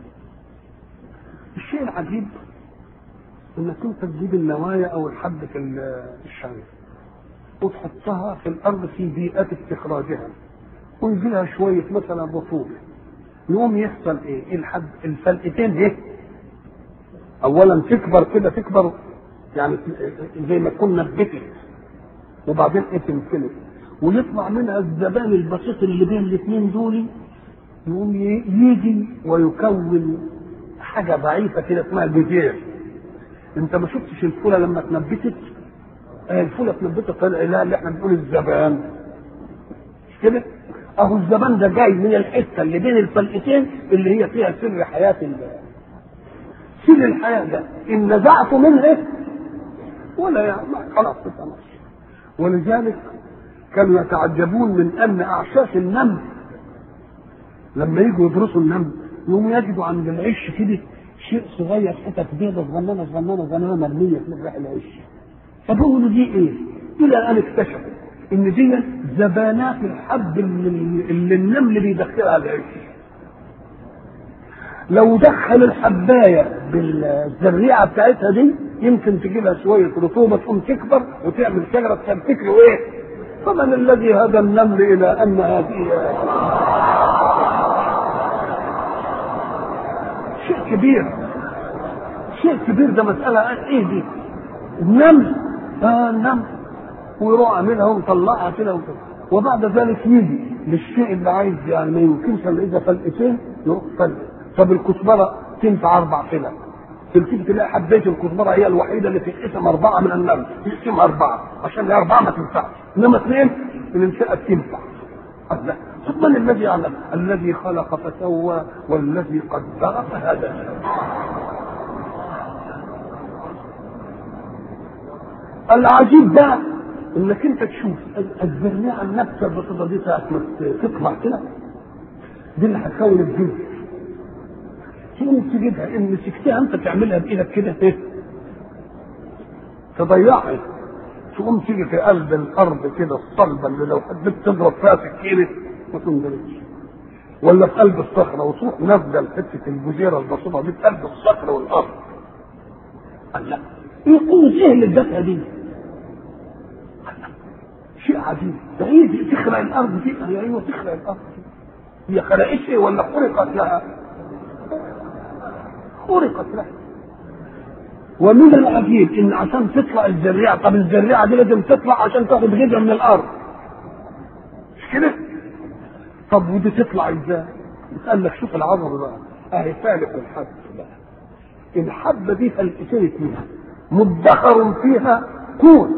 الشيء العجيب انك انت تجيب النوايا او الحب في الشعير وتحطها في الارض في بيئه استخراجها ويجيلها شويه مثلا رطوبه يقوم يحصل ايه؟ الحب الفلقتين ايه؟ اولا تكبر كده تكبر يعني زي ما تكون نبتت وبعدين ايه تنفلت ويطلع منها الزبان البسيط اللي بين الاثنين دول يقوم يجي ويكون حاجه ضعيفه كده اسمها الجزير انت ما شفتش الفوله لما اتنبتت آه الفوله اتنبتت طلع لها اللي احنا بنقول الزبان مش كده اهو الزبان ده جاي من الحته اللي بين الفلقتين اللي هي فيها سر حياه الله سر الحياه ده ان نزعت منه ولا يعني خلاص تتنص ولذلك كانوا يتعجبون من ان اعشاش النمل لما يجوا يدرسوا النمل يقوموا يجدوا عند العش كده شيء صغير حتت بيضة صغننة صغننة صغننة مرمية في مفرح العش فبيقولوا دي ايه؟ إلى أن اكتشفوا إن دي زبانات الحب اللي, اللي النمل بيدخلها العش لو دخل الحباية بالزريعة بتاعتها دي يمكن تجيبها شوية رطوبة تقوم تكبر وتعمل شجرة تفتكر ايه؟ فمن الذي هدى النمل إلى أن هذه شيء كبير شيء كبير ده مسألة ايه دي؟ النمل اه النمل ويروح عاملها ومطلعها كده وكده وبعد ذلك يجي للشيء اللي عايز يعني ما يمكنش الا اذا فلقتين يروح فلق طب الكزبره تنفع اربع فلق تلتفت تلاقي حبايه الكزبره هي الوحيده اللي تتقسم اربعه من النمل تقسم اربعه عشان الاربعه ما تنفعش انما اثنين الانشاء تنفع الله ثم من الذي يعلم الذي خلق فسوى والذي قدر فهدى العجيب بقى انك انت تشوف الزرناء النبته البسيطه دي ساعه ما تطلع كده دي اللي هتكون الجزء تقوم تجيبها ان مسكتها انت تعملها بايدك كده ايه تضيعها تقوم تيجي في قلب الارض كده الصلبه اللي لو حبيت تضرب فيها سكينه ما تنضربش ولا في قلب الصخره وتروح نازله حته الجزيره البسيطه دي في قلب الصخره والارض قال لا ايه قوه ايه اللي ادتها دي؟ شيء عجيب ده هي تخلق الارض دي ايوه تخلق الارض دي هي خلقت ايه ولا خلقت لها؟ خلقت لها ومن العجيب ان عشان تطلع الزريعه طب الزريعه دي لازم تطلع عشان تاخد غذاء من الارض مش كده؟ طب ودي تطلع ازاي؟ قال لك شوف العظمه بقى اهي فالق الحب بقى الحبه دي فلقتين اتنين مدخر فيها قوت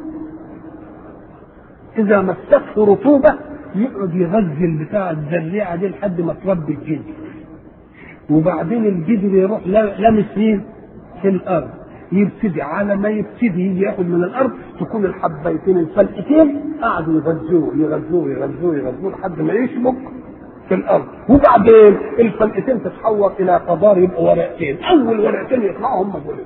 اذا مسته رطوبه يقعد يغذي بتاع الزريعه دي لحد ما تربي الجذر وبعدين الجذر يروح لامس مين؟ في الارض يبتدي على ما يبتدي يجي ياخد من الارض تكون الحبيتين الفلقتين قعدوا يغذوه يغذوه يغذوه يغذوه لحد ما يشبك في الارض وبعدين الفلقتين تتحول الى قدار يبقوا ورقتين اول ورقتين يطلعوا هم دول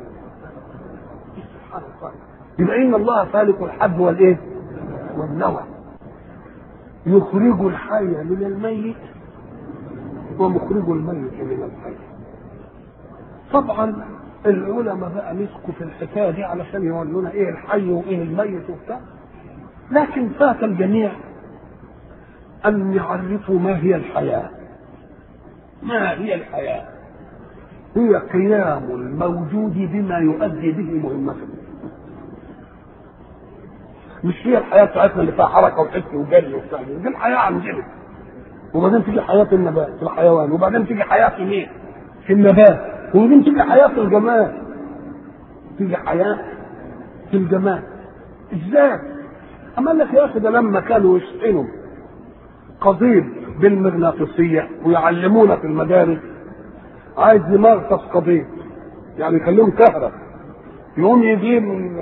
يبقى ان الله خالق الحب والايه؟ والنوى يخرج الحي من الميت ومخرج الميت من الحي طبعا العلماء بقى مسكوا في الحكايه دي علشان يورونا ايه الحي وايه الميت وبتاع لكن فات الجميع ان يعرفوا ما هي الحياه ما هي الحياه هي قيام الموجود بما يؤدي به مهمته مش هي الحياه بتاعتنا اللي فيها حركه وحس وجري وبتاع دي الحياه عندنا وبعدين تيجي حياه النبات في الحيوان وبعدين تيجي حياه في مين؟ في النبات وبعدين تيجي حياه في الجماد تيجي حياه في الجماد ازاي؟ أما قال لك يا أخي ده لما كانوا يشحنوا قضيب بالمغناطيسية ويعلمونا في المدارس عايز يمغطس قضيب يعني يخليهم كهرب يقوم يجيب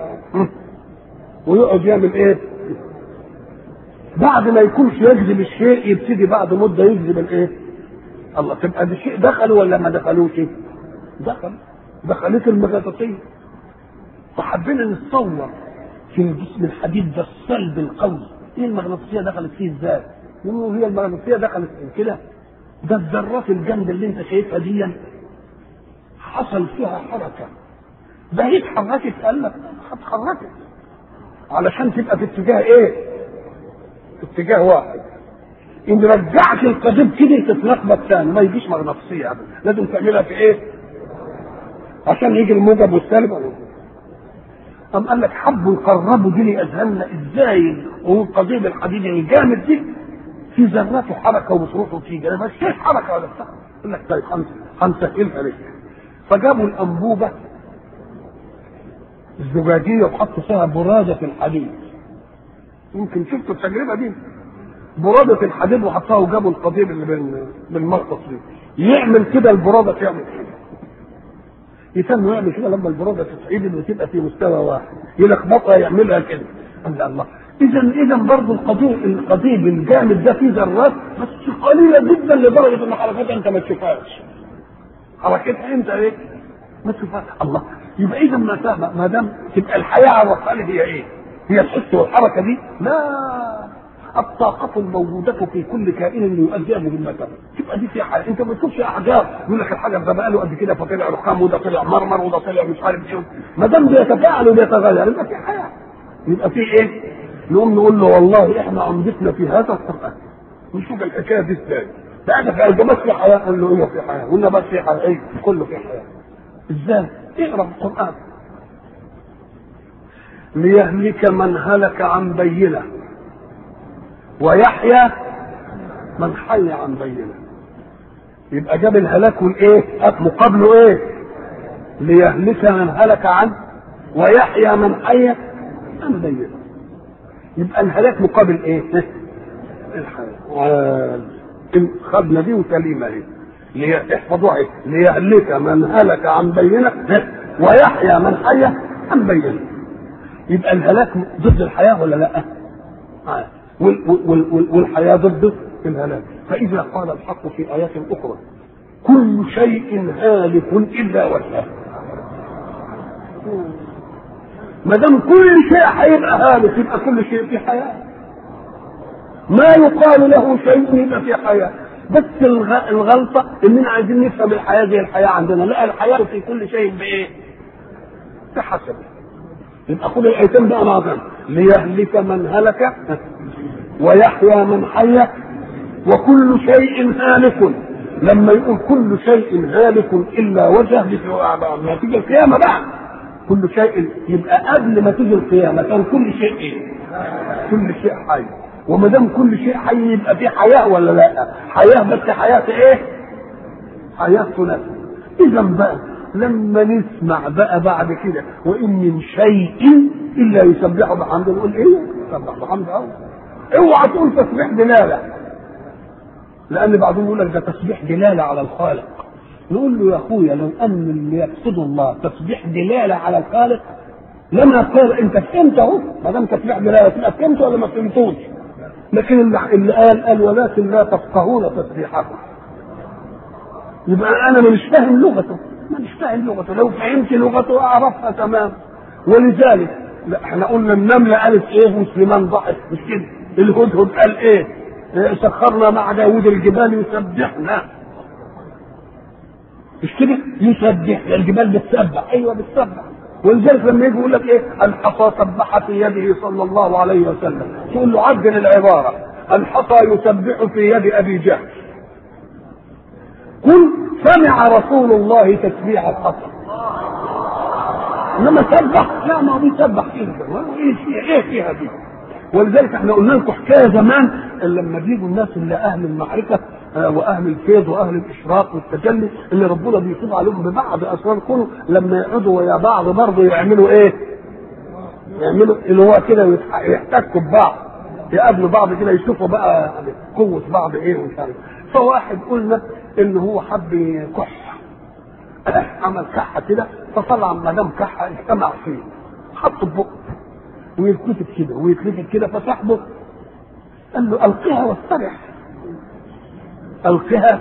ويقعد يعمل ايه؟ بعد ما يكونش يجذب الشيء يبتدي بعد مدة يجذب الايه؟ الله تبقى ده شيء دخلوا ولا ما دخلوش؟ دخل دخلت المغناطيسية فحبينا نتصور في الجسم الحديد ده الصلب القوي ايه المغناطيسيه دخلت فيه ازاي؟ يقولوا هي المغناطيسيه دخلت في كده ده الذرات الجنب اللي انت شايفها دي حصل فيها حركه ده هي اتحركت قال لك اتحركت علشان تبقى في اتجاه ايه؟ في اتجاه واحد ان رجعت القضيب كده تتلخبط ثاني ما يجيش مغناطيسيه ابدا لازم تعملها في ايه؟ عشان يجي الموجب والسالب قام قال لك حبوا يقربوا دي لاذهاننا ازاي والقضيب الحديد الجامد دي في ذراته حركه وبتروح وتيجي انا مش شايف حركه ولا بتاع يقول لك طيب هنسهلها لك فجابوا الانبوبه الزجاجيه وحطوا فيها براده الحديد يمكن شفتوا التجربه دي برادة الحديد وحطها وجابوا القضيب اللي بالمغطس دي يعمل كده البرادة تعمل كده يسموا يعمل كده لما البرودة تتعيد وتبقى في مستوى واحد يلخبطها يعملها كده الله الله اذا اذا برضه القضيب القضيب الجامد ده فيه ذرات بس قليله جدا لدرجه ان حركتها انت ما تشوفهاش حركتها انت ايه؟ ما تشوفهاش الله يبقى اذا ما ما دام تبقى الحياه عرفها لي هي ايه؟ هي الحس والحركه دي لا الطاقة الموجودة في كل كائن ليؤدي مهمته تبقى دي في حاجة انت ما تشوفش احجار يقول لك الحجر ده بقى له قد كده فطلع رخام وده طلع مرمر وده طلع مش عارف ايه ما دام بيتفاعل وبيتغير يبقى في حياة يبقى في ايه؟ نقوم نقول له والله احنا عمدتنا في هذا القرآن نشوف الحكاية دي ازاي بعد في الجمال في حياة قال له ايوه في حياة قلنا بس في حياة ايه كله في حياة ازاي؟ اقرا القرآن ليهلك من هلك عن بينه ويحيى من حي عن بينه يبقى جاب الهلاك والايه مقابله ايه ليهلك من هلك عن ويحيى من حي عن بينه يبقى الهلاك مقابل ايه الحياة خدنا دي وسليمة ايه احفظوها ايه ليهلك من هلك عن بينه ويحيى من حي عن بينه يبقى الهلاك ضد الحياة ولا لا؟ آه. والحياة ضد الهلاك فإذا قال الحق في آيات أخرى كل شيء هالك إلا وجهه ما دام كل شيء هيبقى هالك يبقى كل شيء في حياة ما يقال له شيء يبقى في حياة بس الغلطة إننا عايزين نفهم الحياة زي الحياة عندنا لا الحياة في كل شيء بإيه؟ بحسب يبقى خد الآيتين بقى مع بعض ليهلك من هلك ويحيى من حي وكل شيء هالك لما يقول كل شيء هالك الا وجهه ما تيجي القيامه بقى كل شيء يبقى قبل ما تيجي القيامه كان كل شيء ايه؟ كل شيء حي وما دام كل شيء حي يبقى في حياه ولا لا؟ حياه بس حياه ايه؟ حياه نفس اذا بقى لما نسمع بقى بعد كده وان من شيء الا يسبح بحمده نقول ايه؟ يسبح بحمده أوه. اوعى تقول تسبيح دلاله لان بعضهم يقول لك ده تسبيح دلاله على الخالق نقول له يا اخويا لو ان اللي يقصد الله تسبيح دلاله على الخالق لما قال انت فهمت اهو ما دام تسبيح دلاله تبقى فهمت ولا ما فهمتوش لكن اللي قال قال ولكن لا تفقهون تسبيحكم يبقى انا مش فاهم لغته مش فاهم لغته لو فهمت لغته اعرفها تمام ولذلك لا احنا قلنا النمله قالت ايه وسليمان ضحك مش كده الهدهد قال ايه سخرنا مع داوود الجبال يسبحنا مش كده يسبح الجبال بتسبح ايوه بتسبح ولذلك لما يجي يقول لك ايه الحصى سبح في يده صلى الله عليه وسلم تقول له عدل العباره الحصى يسبح في يد ابي جهل قل سمع رسول الله تسبيح الحصى انما سبح لا ما هو بيسبح كده ايه فيها ايه فيها دي ولذلك احنا قلنا لكم حكايه زمان لما بيجوا الناس اللي اهل المعرفه واهل الفيض واهل الاشراق والتجلي اللي ربنا بيفيض عليهم ببعض اسرار كله لما يقعدوا ويا بعض برضه يعملوا ايه؟ يعملوا اللي هو كده يحتكوا ببعض يقابلوا بعض كده يشوفوا بقى قوه بعض ايه ومش عارف فواحد قلنا ان هو حب يكح عمل كحه كده فطلع ما دام كحه اجتمع فيه حطه في بقه ويتكتب كده ويتلفت كده فصاحبه قال له القها واسترح القها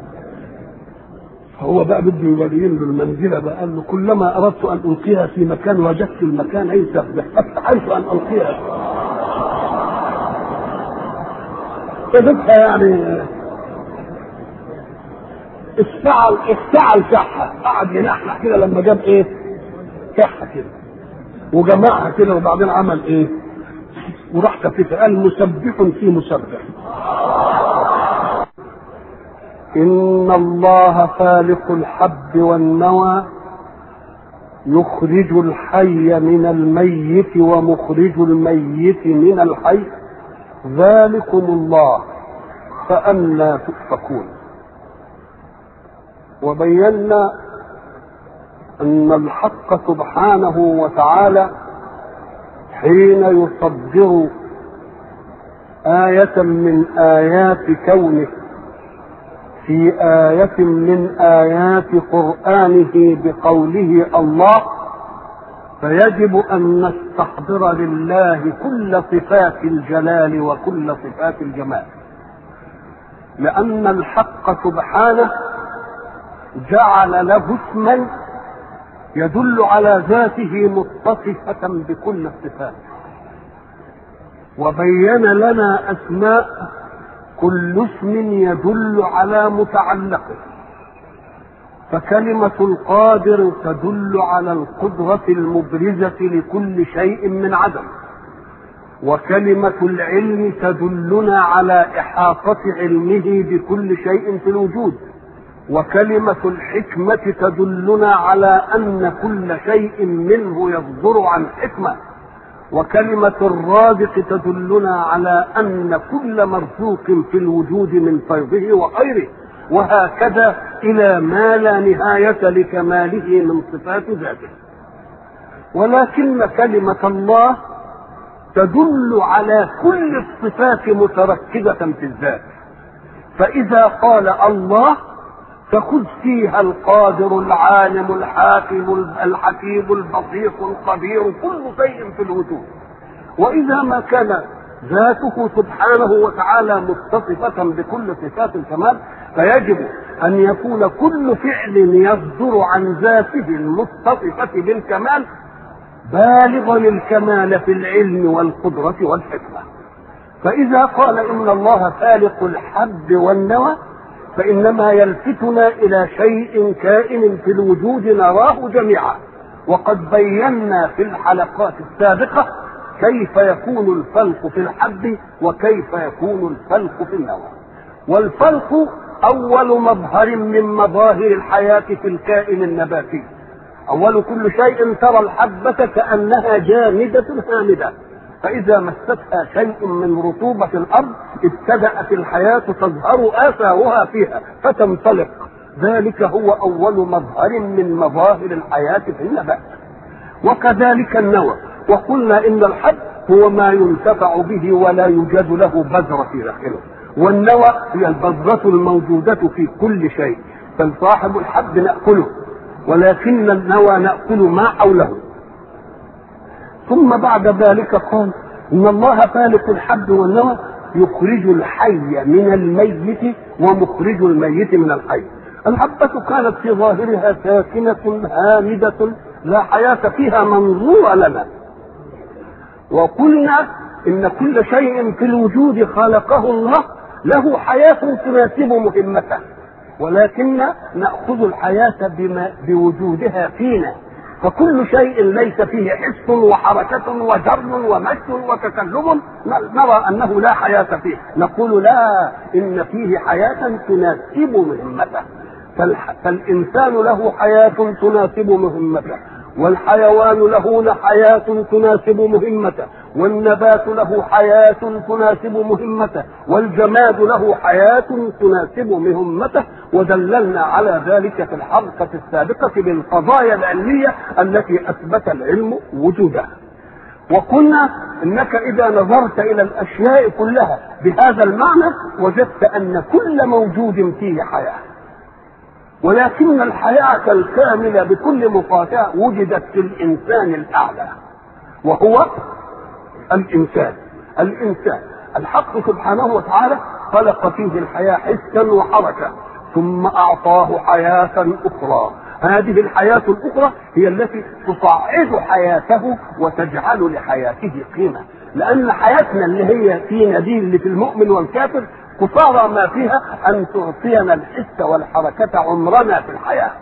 فهو بقى بده يبين له المنزله بقى قال له كلما اردت ان القيها في مكان وجدت المكان اي تسبح فاستحلت ان القيها فجبتها يعني افتعل افتعل كحه قعد ينحنح كده لما جاب ايه؟ كحه كده وجمعها كده وبعدين عمل ايه؟ وراح كفيفه قال مسبح في مسبح إن الله فالق الحب والنوى يخرج الحي من الميت ومخرج الميت من الحي ذلكم الله فأنا تؤفكون وبينا أن الحق سبحانه وتعالى حين يصدر آية من آيات كونه في آية من آيات قرآنه بقوله الله فيجب أن نستحضر لله كل صفات الجلال وكل صفات الجمال لأن الحق سبحانه جعل له اسما يدل على ذاته متصفة بكل الصفات وبين لنا أسماء كل اسم يدل على متعلقه فكلمة القادر تدل على القدرة المبرزة لكل شيء من عدم وكلمة العلم تدلنا على إحاطة علمه بكل شيء في الوجود وكلمة الحكمة تدلنا على أن كل شيء منه يصدر عن حكمة وكلمة الرازق تدلنا على أن كل مرزوق في الوجود من فيضه وخيره وهكذا إلى ما لا نهاية لكماله من صفات ذاته ولكن كلمة الله تدل على كل الصفات متركزة في الذات فإذا قال الله فخذ فيها القادر العالم الحاكم الحكيم البصير الخبير كل شيء في الوجود واذا ما كان ذاته سبحانه وتعالى متصفة بكل صفات الكمال فيجب أن يكون كل فعل يصدر عن ذاته المتصفة بالكمال بالغا الكمال في العلم والقدرة والحكمة فإذا قال إن الله فالق الحب والنوى فإنما يلفتنا إلى شيء كائن في الوجود نراه جميعا وقد بينا في الحلقات السابقة كيف يكون الفلق في الحب وكيف يكون الفلق في النوى والفلق أول مظهر من مظاهر الحياة في الكائن النباتي أول كل شيء ترى الحبة كأنها جامدة هامدة فإذا مستها شيء من رطوبة الأرض ابتدأت الحياة تظهر آثارها فيها فتنطلق ذلك هو أول مظهر من مظاهر الحياة في النبات وكذلك النوى وقلنا إن الحب هو ما ينتفع به ولا يوجد له بذرة في داخله والنوى هي البذرة الموجودة في كل شيء فصاحب الحب نأكله ولكن النوى نأكل ما حوله ثم بعد ذلك قال ان الله فالق الحب والنوى يخرج الحي من الميت ومخرج الميت من الحي الحبة كانت في ظاهرها ساكنة هامدة لا حياة فيها منظورة لنا وقلنا إن كل شيء في الوجود خلقه الله له حياة تناسب مهمته ولكن نأخذ الحياة بما بوجودها فينا فكل شيء ليس فيه حس وحركة وجر ومشي وتكلم نرى أنه لا حياة فيه نقول لا إن فيه حياة تناسب مهمته فالإنسان له حياة تناسب مهمته والحيوان له حياة تناسب مهمته والنبات له حياة تناسب مهمته والجماد له حياة تناسب مهمته ودللنا على ذلك في الحلقة السابقة بالقضايا العلمية التي أثبت العلم وجودها وقلنا انك اذا نظرت الى الاشياء كلها بهذا المعنى وجدت ان كل موجود فيه حياه ولكن الحياة الكاملة بكل مقاطعة وجدت في الإنسان الأعلى وهو الإنسان الإنسان الحق سبحانه وتعالى خلق فيه الحياة حسا وحركة ثم أعطاه حياة أخرى هذه الحياة الأخرى هي التي تصعد حياته وتجعل لحياته قيمة لأن حياتنا اللي هي فينا دي اللي في المؤمن والكافر قصارى ما فيها أن تعطينا الحس والحركة عمرنا في الحياة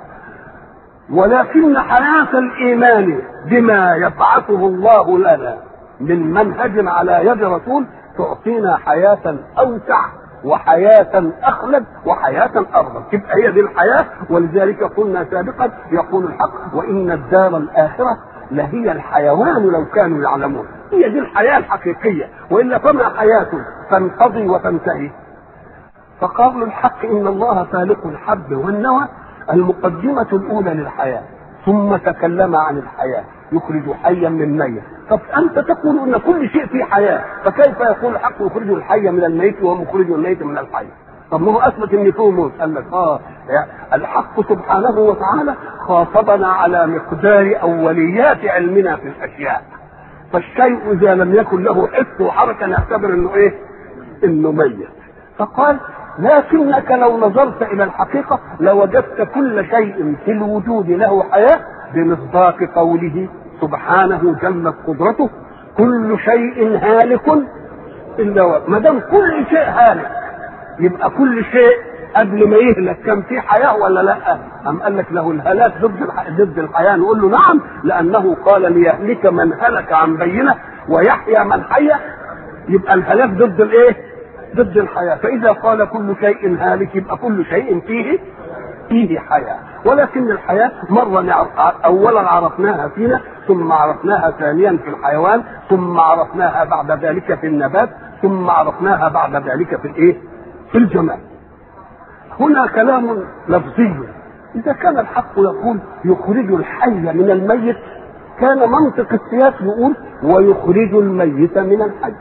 ولكن حياة الإيمان بما يبعثه الله لنا من منهج على يد رسول تعطينا حياة أوسع وحياة أخلد وحياة أفضل تبقى هي دي الحياة ولذلك قلنا سابقا يقول الحق وإن الدار الآخرة لهي الحيوان لو كانوا يعلمون هي دي الحياة الحقيقية وإلا فما حياة تنقضي وتنتهي فقول الحق إن الله فالق الحب والنوى المقدمة الأولى للحياة ثم تكلم عن الحياة يخرج حيا من ميت طب أنت تقول أن كل شيء فيه حياة فكيف يقول الحق يخرج الحي من الميت ومخرج الميت من الحي طب ما هو اثبت ان فيه موت قال لك اه الحق سبحانه وتعالى خاطبنا على مقدار اوليات علمنا في الاشياء فالشيء اذا لم يكن له حس وحركه نعتبر انه ايه؟ انه ميت فقال لكنك لو نظرت الى الحقيقه لوجدت كل شيء في الوجود له حياه بمصداق قوله سبحانه جلت قدرته كل شيء هالك الا ما دام كل شيء هالك يبقى كل شيء قبل ما يهلك كان في حياه ولا لا؟ أم قال لك له الهلاك ضد ضد الحياه نقول له نعم لانه قال ليهلك من هلك عن بينه ويحيى من حي يبقى الهلاك ضد الايه؟ ضد الحياه فاذا قال كل شيء هالك يبقى كل شيء فيه فيه حياه ولكن الحياه مره اولا عرفناها فينا ثم عرفناها ثانيا في الحيوان ثم عرفناها بعد ذلك في النبات ثم عرفناها بعد ذلك في الايه؟ في الجمال هنا كلام لفظي إذا كان الحق يقول يخرج الحي من الميت كان منطق السياق يقول ويخرج الميت من الحي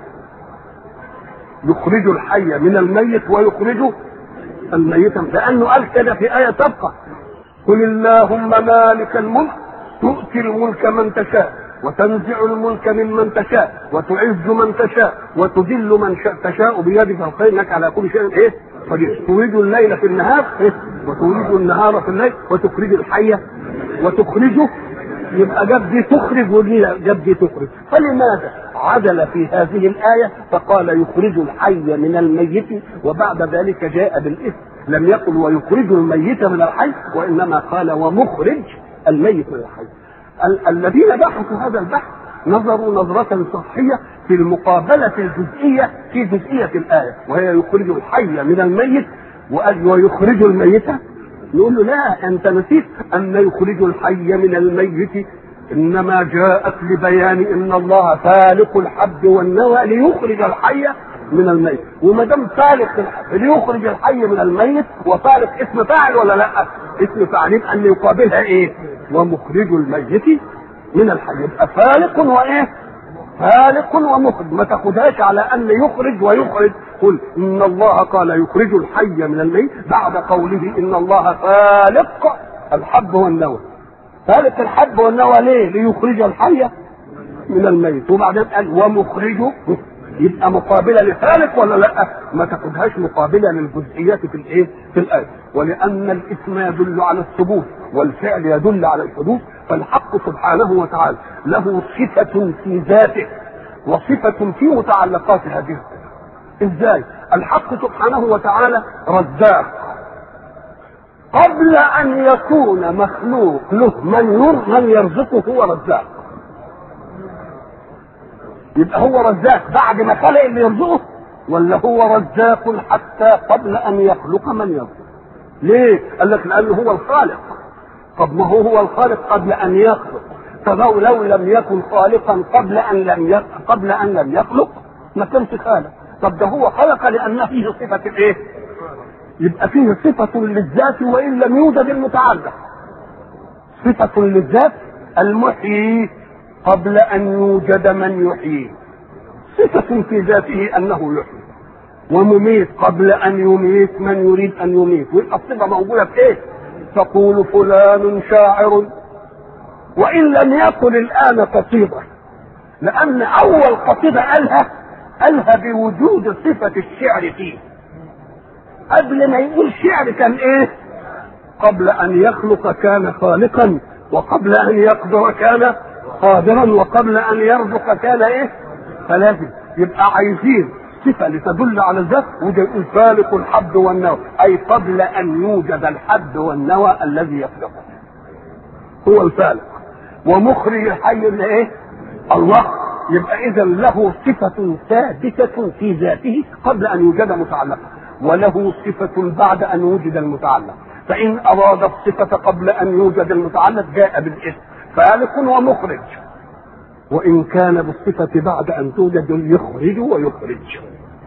يخرج الحي من الميت ويخرج الميت لأنه قال كده في آية تبقى قل اللهم مالك الملك تؤتي الملك من تشاء وتنزع الملك ممن تشاء وتعز من تشاء وتذل من تشاء بيدك الخير انك على كل شيء ايه؟ قدير تولد الليل في النهار إيه؟ وتولد النهار في الليل وتخرج الحي وتخرجه يبقى جاب دي تخرج ودي جاب دي تخرج فلماذا عدل في هذه الآية فقال يخرج الحي من الميت وبعد ذلك جاء بالإثم لم يقل ويخرج الميت من الحي وإنما قال ومخرج الميت من الحي ال- الذين بحثوا هذا البحث نظروا نظرة سطحية في المقابلة الجزئية في جزئية الآية وهي يخرج الحي من الميت وقال ويخرج الميت نقول له لا أنت نسيت أن يخرج الحي من الميت إنما جاءت لبيان أن الله فالق الحب والنوى ليخرج الحي من الميت وما دام فالق الحب ليخرج الحي من الميت وفالق اسم فاعل ولا لا؟ اسم فاعل يبقى أن يقابلها إيه؟ ومخرج الميت من الحي يبقى فالق وايه؟ فالق ومخرج ما تاخدهاش على ان يخرج ويخرج قل ان الله قال يخرج الحي من الميت بعد قوله ان الله فالق الحب والنوى فالق الحب والنوى ليه؟ ليخرج الحي من الميت وبعدين قال ومخرجه يبقى مقابله لفالق ولا لا؟ ما تاخدهاش مقابله للجزئيات في الايه؟ في الايه ولان الاسم يدل على الثبوت والفعل يدل على الحدوث فالحق سبحانه وتعالى له صفة في ذاته وصفة في متعلقات هذه الصفة ازاي؟ الحق سبحانه وتعالى رزاق قبل ان يكون مخلوق له من ير من يرزقه هو رزاق يبقى هو رزاق بعد ما خلق اللي يرزقه ولا هو رزاق حتى قبل ان يخلق من يرزقه ليه قال لك لانه هو الخالق طب ما هو هو الخالق قبل ان يخلق فلو لو لم يكن خالقا قبل ان لم يخلق قبل ان لم يخلق ما كانش خالق طب ده هو خلق لان فيه صفه الايه يبقى فيه صفة للذات وإن لم يوجد المتعلق صفة للذات المحيي قبل أن يوجد من يحييه صفة في ذاته أنه يحيي ومميت قبل أن يميت من يريد أن يميت والصفة موجودة في إيه؟ تقول فلان شاعر وإن لم يقل الآن قصيدة لأن أول قصيدة قالها قالها بوجود صفة الشعر فيه قبل ما يقول شعر كان ايه قبل ان يخلق كان خالقا وقبل ان يقدر كان قادرا وقبل ان يرزق كان ايه فلازم يبقى عايزين صفه لتدل على الذات وده يقول فالق الحب والنوى اي قبل ان يوجد الحب والنوى الذي يخلقه هو الفالق ومخرج الحي اللي ايه الله يبقى اذا له صفه ثابته في ذاته قبل ان يوجد متعلقه وله صفة بعد أن وجد المتعلق فإن أراد الصفة قبل أن يوجد المتعلق جاء بالاسم فالق ومخرج وإن كان بالصفة بعد أن توجد يخرج ويخرج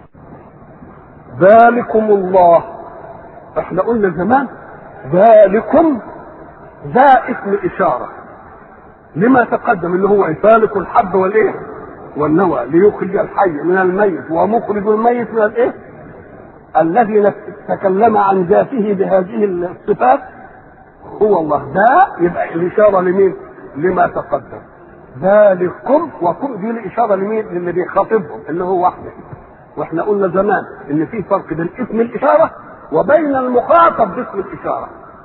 ذلكم الله احنا قلنا زمان ذلكم ذا اسم إشارة لما تقدم اللي هو فالق الحب والايه والنوى ليخرج الحي من الميت ومخرج الميت من الايه الذي تكلم عن ذاته بهذه الصفات هو الله ده يبقى الإشارة لمين؟ لما تقدم ذلكم وكم دي الإشارة لمين؟ للي بيخاطبهم اللي هو وحده واحنا قلنا زمان ان في فرق بين اسم الإشارة وبين المخاطب باسم الإشارة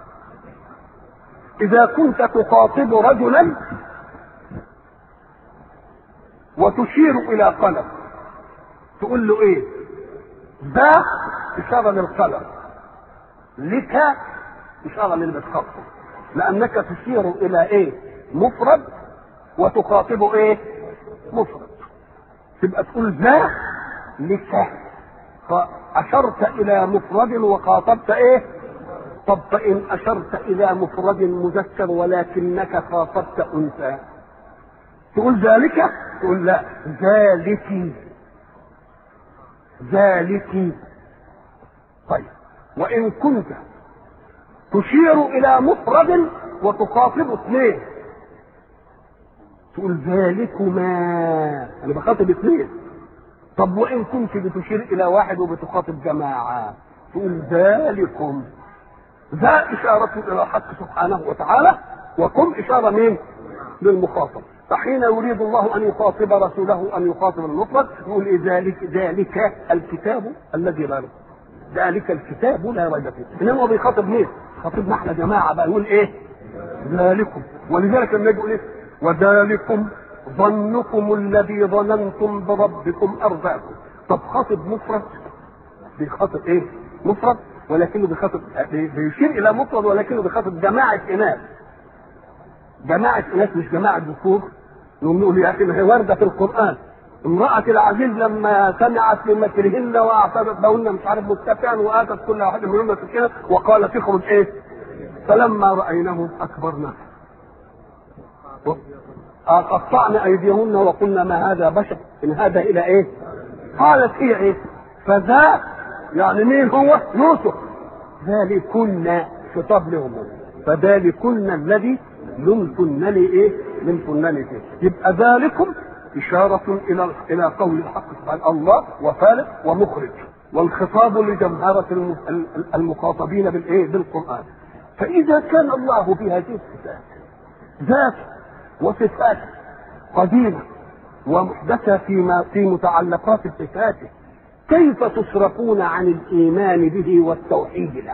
إذا كنت تخاطب رجلا وتشير إلى قلم تقول له إيه؟ ذا إشارة للقلم لك إشارة للمتخطط لأنك تشير إلى إيه؟ مفرد وتخاطب إيه؟ مفرد تبقى تقول ذا لك فأشرت إلى مفرد وخاطبت إيه؟ طب فإن أشرت إلى مفرد مذكر ولكنك خاطبت أنثى تقول ذلك؟ تقول لا ذلك ذلك طيب وإن كنت تشير إلى مفرد وتخاطب اثنين تقول ذلكما أنا بخاطب اثنين طب وإن كنت بتشير إلى واحد وبتخاطب جماعة تقول ذلكم ذا إشارة إلى الحق سبحانه وتعالى وكم إشارة مين؟ للمخاطب فحين يريد الله ان يخاطب رسوله ان يخاطب المفرد يقول إيه ذلك ذلك الكتاب الذي لا ريب ذلك الكتاب لا ريب فيه انما هو بيخاطب مين؟ خاطبنا احنا جماعه بقى يقول ايه؟ ذلكم ولذلك لما يقول ايه؟ وذلكم ظنكم الذي ظننتم بربكم ارضاكم طب خاطب مفرد بيخاطب ايه؟ مفرد ولكنه بيخاطب بيشير الى مفرد ولكنه بيخاطب جماعه اناث جماعة ناس مش جماعة ذكور نقوم نقول يا أخي ما هي واردة في القرآن امرأة العزيز لما سمعت بمكرهن واعترضت لهن مش عارف متكئا وآتت كل واحد منهن سكينة وقالت اخرج ايه؟ فلما رأيناه أكبرناه قطعنا أيديهن وقلنا ما هذا بشر إن هذا إلى إيه؟ قالت هي إيه؟ فذا يعني مين هو؟ يوسف ذلكن خطاب لهم فذلكن الذي لمتنني ايه؟ لمتنني فيه يبقى ذلكم إشارة إلى إلى قول الحق سبحانه الله وفالق ومخرج والخطاب لجمهرة المخاطبين بالإيه؟ بالقرآن فإذا كان الله في هذه الصفات ذات وصفات قديمة ومحدثة فيما في متعلقات صفاته كيف تصرفون عن الإيمان به والتوحيد له؟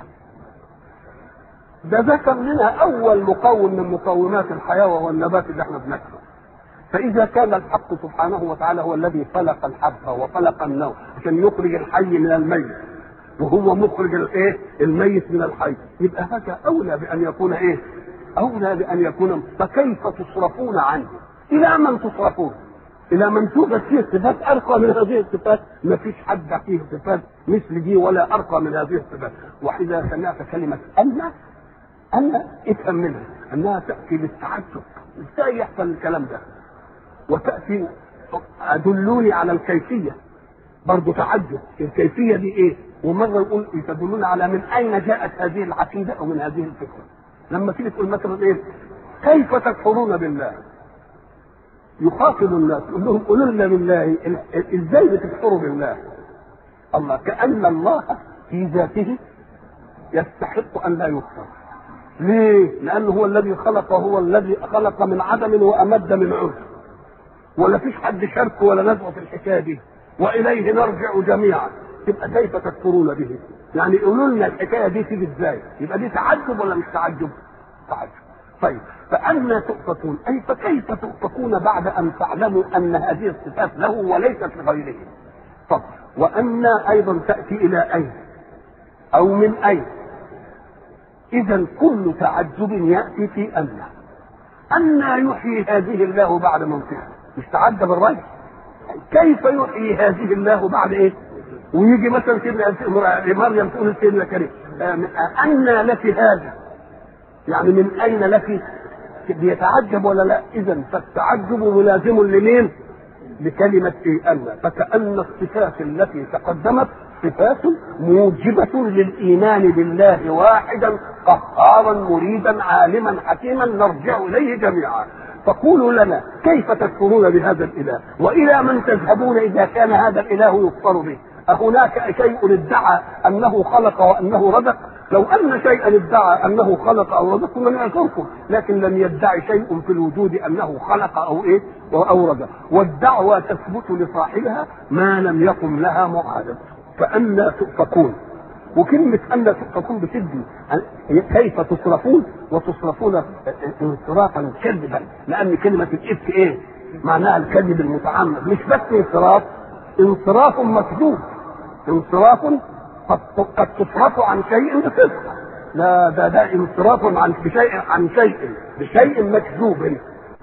ده ذكر لنا اول مقوم من مقومات الحياه وهو النبات اللي احنا بناكله فاذا كان الحق سبحانه وتعالى هو الذي خلق الحب وخلق النوم عشان يخرج الحي من الميت وهو مخرج الايه الميت من الحي يبقى هذا اولى بان يكون ايه اولى بان يكون فكيف تصرفون عنه الى من تصرفون الى من توجد فيه صفات ارقى من هذه الصفات ما فيش حد فيه صفات مثل دي ولا ارقى من هذه الصفات واذا سمعت كلمه ان ان افهم منها انها تاتي للتعجب ازاي يحصل الكلام ده وتاتي ادلوني على الكيفيه برضه تعجب الكيفيه دي ايه ومره يقول تدلون على من اين جاءت هذه العقيده او من هذه الفكره لما تيجي تقول مثلا ايه كيف تكفرون بالله يخاطب الناس يقول لهم قولوا لنا بالله ازاي بتكفروا بالله الله كان الله في ذاته يستحق ان لا يكفر ليه؟ لأنه هو الذي خلق وهو الذي خلق من عدم وأمد من عرف ولا فيش حد شارك ولا نزع في الحكاية دي وإليه نرجع جميعا يبقى كيف تكفرون به؟ يعني قولوا لنا الحكاية دي تيجي ازاي؟ يبقى دي تعجب ولا مش تعجب؟ تعجب طيب فأنا تؤفكون أي فكيف تؤفكون بعد أن تعلموا أن هذه الصفات له وليست لغيره طب وأنا أيضا تأتي إلى أين أو من أين إذا كل تعجب يأتي في أن أن يحيي هذه الله بعد موتها مش تعجب الرجل كيف يحيي هذه الله بعد إيه؟ ويجي مثلا سيدنا مريم تقول سيدنا كريم أن لك هذا يعني من أين لك بيتعجب ولا لا إذا فالتعجب ملازم لمين لكلمة إيه أن فكأن الصفات التي تقدمت صفات موجبة للإيمان بالله واحدا قهارا مريدا عالما حكيما نرجع إليه جميعا فقولوا لنا كيف تكفرون بهذا الإله وإلى من تذهبون إذا كان هذا الإله يكفر به أهناك شيء ادعى أنه خلق وأنه رزق لو أن شيئا ادعى أنه خلق أو رزق كنا نعذركم لكن لم يدعي شيء في الوجود أنه خلق أو إيه أو رزق والدعوة تثبت لصاحبها ما لم يقم لها معادة فأنا تؤفكون وكلمة أن تؤفكون بتدي كيف تصرفون وتصرفون انصرافا كذبا لأن كلمة الإفك إيه؟ معناها الكذب المتعمد مش بس انصراف انصراف مكذوب انصراف قد قد تصرف عن شيء بصدق لا ده ده انصراف عن بشيء عن شيء بشيء مكذوب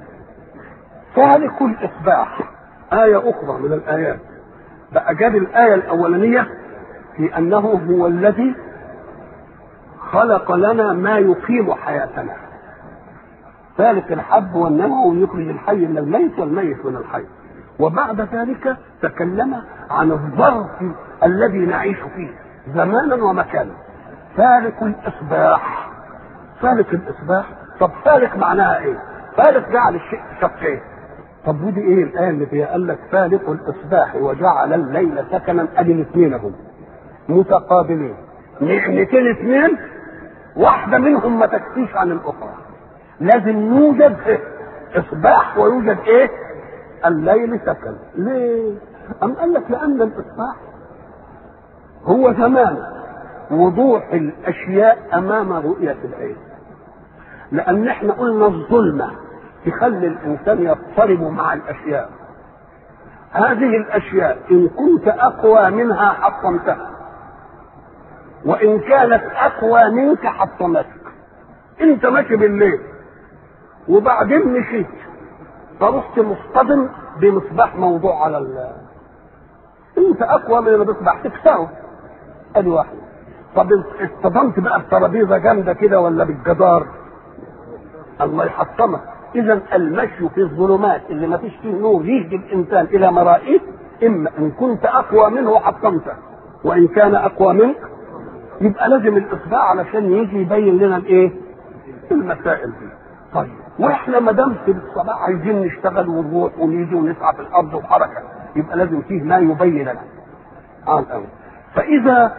فالق الإصباح آية أخرى من الآيات بقى جاب الآية الأولانية في أنه هو الذي خلق لنا ما يقيم حياتنا ذلك الحب والنمو يخرج الحي من الميت والميت من الحي وبعد ذلك تكلم عن الظرف الذي نعيش فيه زمانا ومكانا فالق الإصباح فالق الإصباح طب فالق معناها إيه؟ فالق جعل الشيء شقين طب ودي ايه الايه اللي فيها قال لك فالق الاصباح وجعل الليل سكنا ادي الاثنين اهم متقابلين نعمتين اثنين واحده منهم ما تكفيش عن الاخرى لازم يوجد إيه؟ اصباح ويوجد ايه الليل سكن ليه ام قال لك لان الاصباح هو زمان وضوح الاشياء امام رؤيه العين لان احنا قلنا الظلمه تخلي الانسان يضطرب مع الاشياء هذه الاشياء ان كنت اقوى منها حطمتها وان كانت اقوى منك حطمتك انت ماشي بالليل وبعدين مشيت فرحت مصطدم بمصباح موضوع على ال انت اقوى من المصباح تكسره ادي واحد طب اصطدمت بقى بترابيزه جامده كده ولا بالجدار الله يحطمك اذا المشي في الظلمات اللي ما فيش فيه نور يهدي الانسان الى مرائيه اما ان كنت اقوى منه حطمته وان كان اقوى منك يبقى لازم الاصبع علشان يجي يبين لنا الايه المسائل دي طيب واحنا ما دام في الصباح عايزين نشتغل ونروح ونيجي ونسعى في الارض وحركه يبقى لازم فيه ما يبين لنا اه الامر فاذا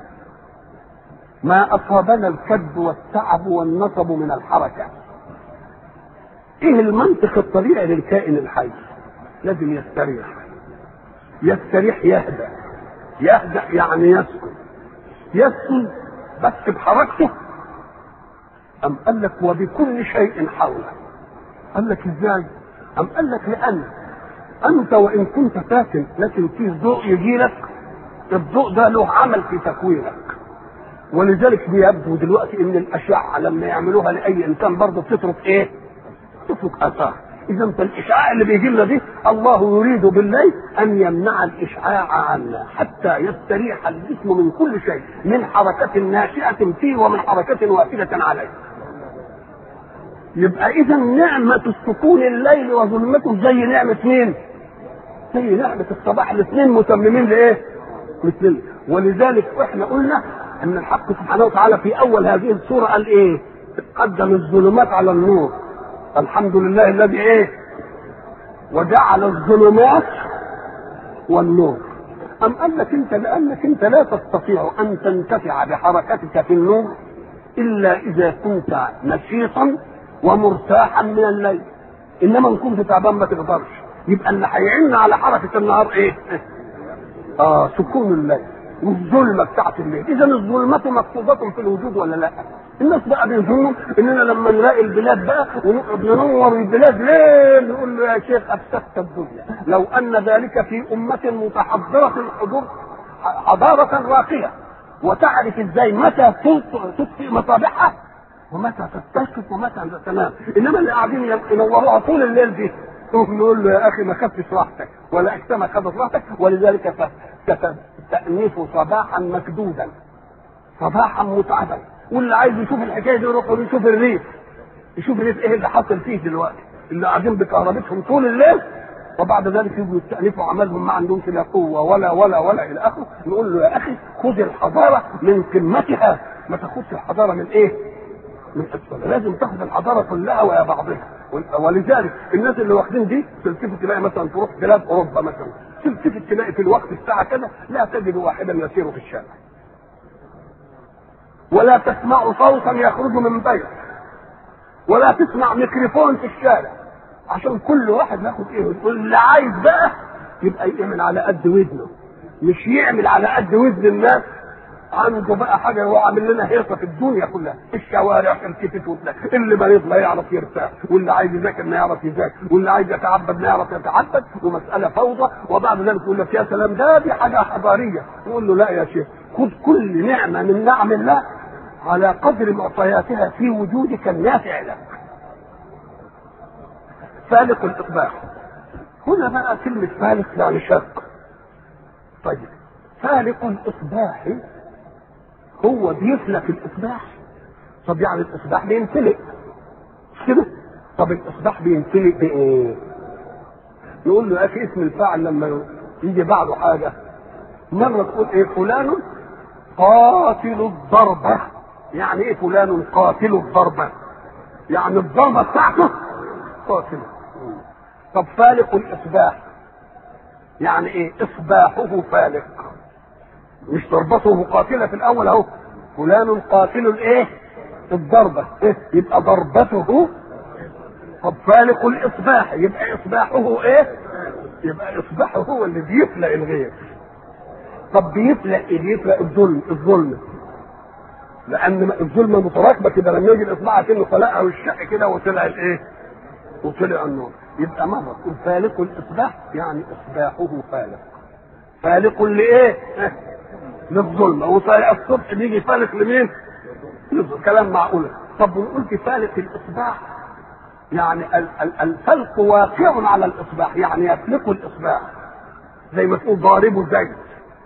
ما اصابنا الكد والتعب والنصب من الحركه ايه المنطق الطبيعي للكائن الحي لازم يستريح يستريح يهدى يهدى يعني يسكن يسكن بس بحركته أم قال لك وبكل شيء حوله قال لك ازاي أم قال لك لأن أنت وإن كنت ساكن لكن في ضوء يجي لك الضوء ده له عمل في تكوينك ولذلك بيبدو دلوقتي ان الاشعه لما يعملوها لاي انسان برضه بتترك ايه؟ تترك اثار اذا فالاشعاع اللي بيجي لنا دي الله يريد بالليل ان يمنع الاشعاع عنا حتى يستريح الجسم من كل شيء من حركه ناشئه فيه ومن حركه وافده عليه يبقى اذا نعمه السكون الليل وظلمته زي نعمه مين؟ زي نعمه الصباح الاثنين متممين لايه؟ مثل ولذلك احنا قلنا ان الحق سبحانه وتعالى في اول هذه السوره قال ايه؟ قدم الظلمات على النور الحمد لله الذي ايه؟ وجعل الظلمات والنور أم قال لك أنت لأنك أنت لا تستطيع أن تنتفع بحركتك في النور إلا إذا كنت نشيطا ومرتاحا من الليل إنما إن كنت تعبان ما تقدرش يبقى اللي هيعن على حركة النهار إيه؟ آه سكون الليل والظلمة بتاعت الليل إذا الظلمة مقصودة في الوجود ولا لا؟ الناس بقى بيظنوا اننا لما نلاقي البلاد بقى ونقعد ننور البلاد ليه نقول له يا شيخ افسدت الدنيا لو ان ذلك في امه متحضره الحضور حضاره راقيه وتعرف ازاي متى تطفئ مصابيحها ومتى تستشرق ومتى تنام انما اللي قاعدين ينوروها طول الليل دي نقول له يا اخي ما خدتش راحتك ولا اجتمع خدت راحتك ولذلك كتب تأنيف صباحا مكدودا صباحا متعبا واللي عايز يشوف الحكايه دي يروح يشوف الريف يشوف الريف ايه اللي حصل فيه دلوقتي اللي قاعدين بكهربتهم طول الليل وبعد ذلك يجوا يستأنفوا عملهم ما عندهمش لا قوه ولا ولا ولا الى اخره نقول له يا اخي خذ الحضاره من قمتها ما تاخدش الحضاره من ايه؟ من اسفلها لازم تاخد الحضاره كلها ويا بعضها ولذلك الناس اللي واخدين دي تلتفت تلاقي مثلا تروح بلاد اوروبا مثلا تلتفت تلاقي في الوقت الساعه كذا لا تجد واحدا يسير في الشارع ولا تسمع صوتا يخرج من بيت ولا تسمع ميكروفون في الشارع عشان كل واحد ياخد ايه واللي عايز بقى يبقى يعمل على قد ودنه مش يعمل على قد ودن الناس عنده بقى حاجه هو عامل لنا هيصه في الدنيا كلها الشوارع الكتف وتلاقي اللي مريض لا يعرف يرتاح واللي عايز يذاكر ما يعرف يذاكر واللي عايز يتعبد ما يعرف يتعبد ومساله فوضى وبعد ذلك يقول لك يا سلام ده دي حاجه حضاريه نقول له لا يا شيخ خذ كل نعمه من نعم الله على قدر معطياتها في وجودك النافع لك فالق الاصباح هنا بقى كلمة فالق يعني شق طيب فالق الإصباح هو بيفلك الإصباح طب يعني الإصباح بينفلق مش كده؟ طب الإصباح بينفلق بإيه؟ يقول له يا أخي اسم الفاعل لما يجي بعده حاجة مرة تقول إيه فلان قاتل الضربة يعني ايه فلان قاتل الضربة يعني الضربة بتاعته قاتل طب فالق الإصباح يعني ايه إصباحه فالق مش ضربته قاتلة في الأول أهو فلان قاتل الإيه الضربة إيه؟ يبقى ضربته طب فالق الإصباح يبقى إصباحه إيه يبقى إصباحه هو اللي بيفلق الغير طب بيفلق ايه بيفلق الظلم الظلم لان الظلمه متراكبه كده لما يجي الاصبع كانه فلقها والشق كده وطلع الايه؟ وطلع النور يبقى مره تقول فالق الاصباح يعني اصباحه فالق فالق لايه؟ للظلمه وطلع الصبح بيجي فالق لمين؟ كلام معقول طب ونقول في فالق الاصباح يعني الفلق واقع على الاصباح يعني يفلق الاصباح زي ما تقول ضاربه زيت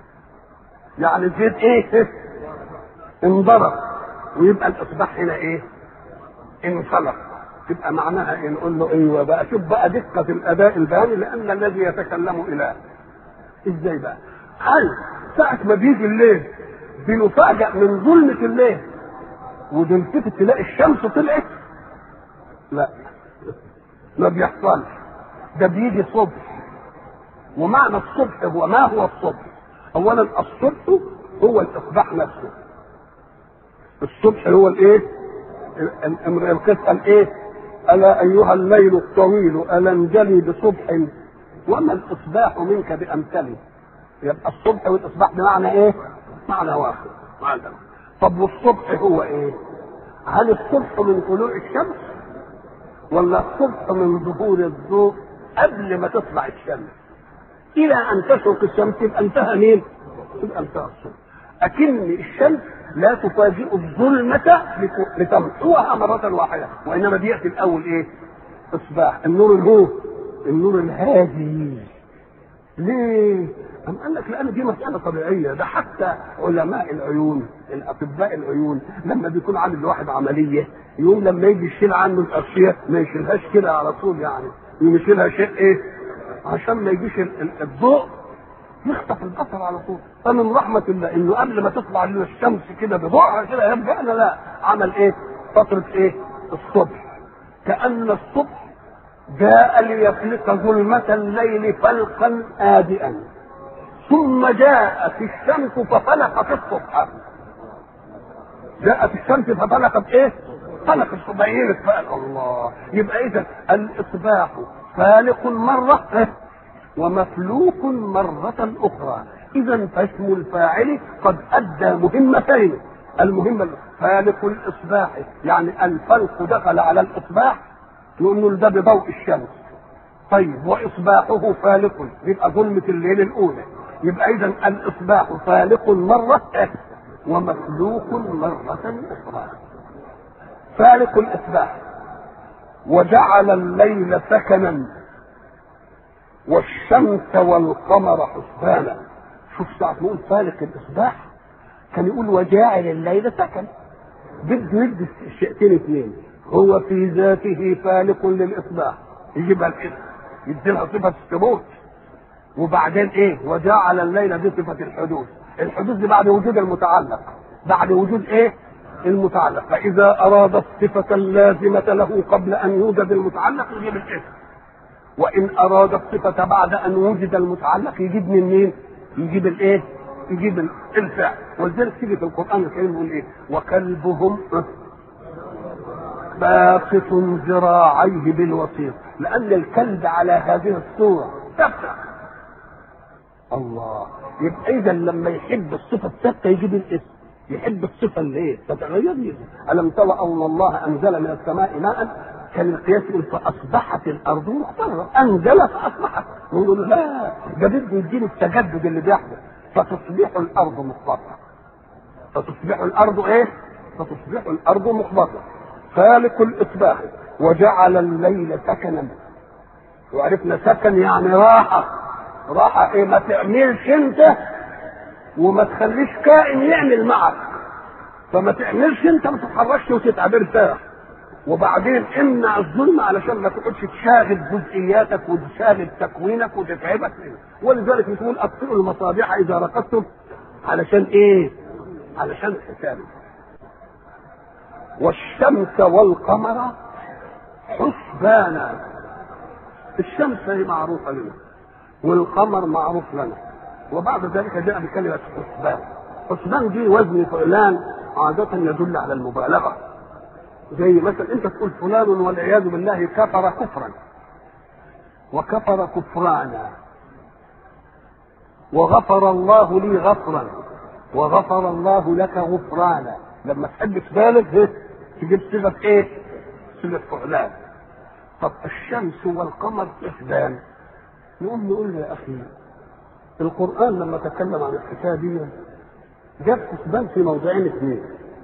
يعني الزيت ايه؟ انضرب ويبقى الاصباح هنا ايه؟ انفلق تبقى معناها ايه؟ نقول له ايوه بقى شوف بقى دقه الاداء البياني لان الذي يتكلم اله ازاي بقى؟ هل ساعة ما بيجي الليل بنفاجأ من ظلمة الليل وتلتفت تلاقي الشمس طلعت؟ لا ما بيحصلش ده بيجي صبح ومعنى الصبح هو ما هو الصبح؟ اولا الصبح هو الاصباح نفسه الصبح هو الايه القصه قال ايه الا ايها الليل الطويل الا انجلي بصبح وما الاصباح منك بامثله يبقى الصبح والاصباح بمعنى ايه معنى واحد معنى طب والصبح هو ايه هل الصبح من طلوع الشمس ولا الصبح من ظهور الضوء قبل ما تطلع الشمس الى ان تشرق الشمس يبقى انتهى مين تبقى انتهى الصبح اكن الشمس لا تفاجئ الظلمة لتمحوها مرة واحدة وانما دي ياتي الاول ايه؟ اصباح النور الهو النور الهادي ليه؟ أم قال لك لأن دي مسألة طبيعية ده حتى علماء العيون الأطباء العيون لما بيكون عامل لواحد عملية يقوم لما يجي يشيل عنه الأغشية ما يشيلهاش كده على طول يعني يقوم يشيلها شيء إيه؟ عشان ما يجيش الضوء يخطف البصر على طول فمن رحمة الله إنه قبل ما تطلع لنا الشمس كده بضوءها كده يبقى لا لا عمل إيه؟ فترة إيه؟ الصبح كأن الصبح جاء ليخلق ظلمة الليل فلقا هادئا ثم جاءت الشمس ففلقت الصبح جاءت الشمس ففلقت ايه؟ فلقت الصبح بينت الله يبقى اذا الاصباح فالق مرة إيه؟ ومفلوق مرة أخرى إذا فاسم الفاعل قد أدى مهمتين المهمة فالق الإصباح يعني الفلق دخل على الإصباح نقول له ده بضوء الشمس طيب واصباحه فالق يبقى ظلمه الليل الاولى يبقى اذا الاصباح فالق مره ومخلوق مره اخرى فالق الاصباح وجعل الليل سكنا والشمس والقمر حسبانا شوف ساعة نقول فالق الإصباح كان يقول وجاعل الليل سكن بده يدي الشيئتين اثنين هو في ذاته فالق للاصباح يجيبها الاسم يديلها صفه الثبوت وبعدين ايه وجعل الليل دي صفه الحدوث الحدوث دي بعد وجود المتعلق بعد وجود ايه المتعلق فاذا اراد الصفه اللازمه له قبل ان يوجد المتعلق يجيب الاسم وان اراد الصفه بعد ان وجد المتعلق يجيب من مين يجيب الايه يجيب الفعل ولذلك تيجي في القران الكريم يقول ايه وكلبهم باسط ذراعيه بالوسيط لان الكلب على هذه الصوره ثابته الله يبقى اذا لما يحب الصفه الثابته يجيب الاسم يحب الصفه اللي ايه تتغير يجي الم ترى ان الله انزل من السماء ماء كان القياس يقول فاصبحت الارض مخضره انزل فاصبحت نقول لا ده بده يديني التجدد اللي بيحدث فتصبح الارض مخضره فتصبح الارض ايه فتصبح الارض مخضره خالق الاصباح وجعل الليل سكنا وعرفنا سكن يعني راحه راحه ايه ما تعملش انت وما تخليش كائن يعمل معك فما تعملش انت ما تتحركش وتتعب ارتاح وبعدين امنع الظلم علشان ما تقعدش تشاغل جزئياتك وتشاغل تكوينك وتتعبك ولذلك بتقول اطفئوا المصابيح اذا رقدتم علشان ايه؟ علشان الحساب والشمس والقمر حسبانا الشمس هي معروفة لنا والقمر معروف لنا وبعد ذلك جاء بكلمة حسبان حسبان دي وزن فعلان عادة يدل على المبالغة زي مثلا انت تقول فلان والعياذ بالله كفر كفرا وكفر كفرانا وغفر الله لي غفرا وغفر الله لك غفرانا لما تحب تبالغ تجيب صيغه ايه؟ صيغه فعلان طب الشمس والقمر حسبان نقوم نقول له يا اخي القران لما تكلم عن الحكايه دي جاب حسبان في موضعين اثنين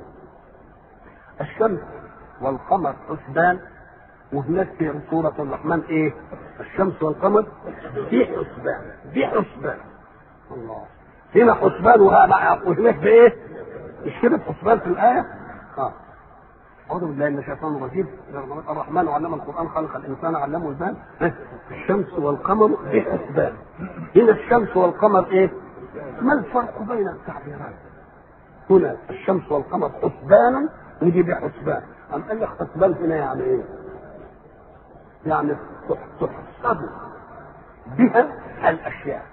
الشمس والقمر حسبان وهناك في سورة الرحمن ايه؟ الشمس والقمر في حسبان في حسبان الله هنا حسبان وهناك بايه؟ مش كده حسبان في الآية؟ اه أعوذ بالله من الشيطان الرجيم الرحمن علم القرآن خلق الإنسان علمه البان الشمس والقمر بحسبان هنا الشمس والقمر إيه؟ ما الفرق بين التعبيرات؟ هنا الشمس والقمر حسبانا ودي بحسبان أم قال لك حسبان هنا يعني إيه؟ يعني تحسب بها الأشياء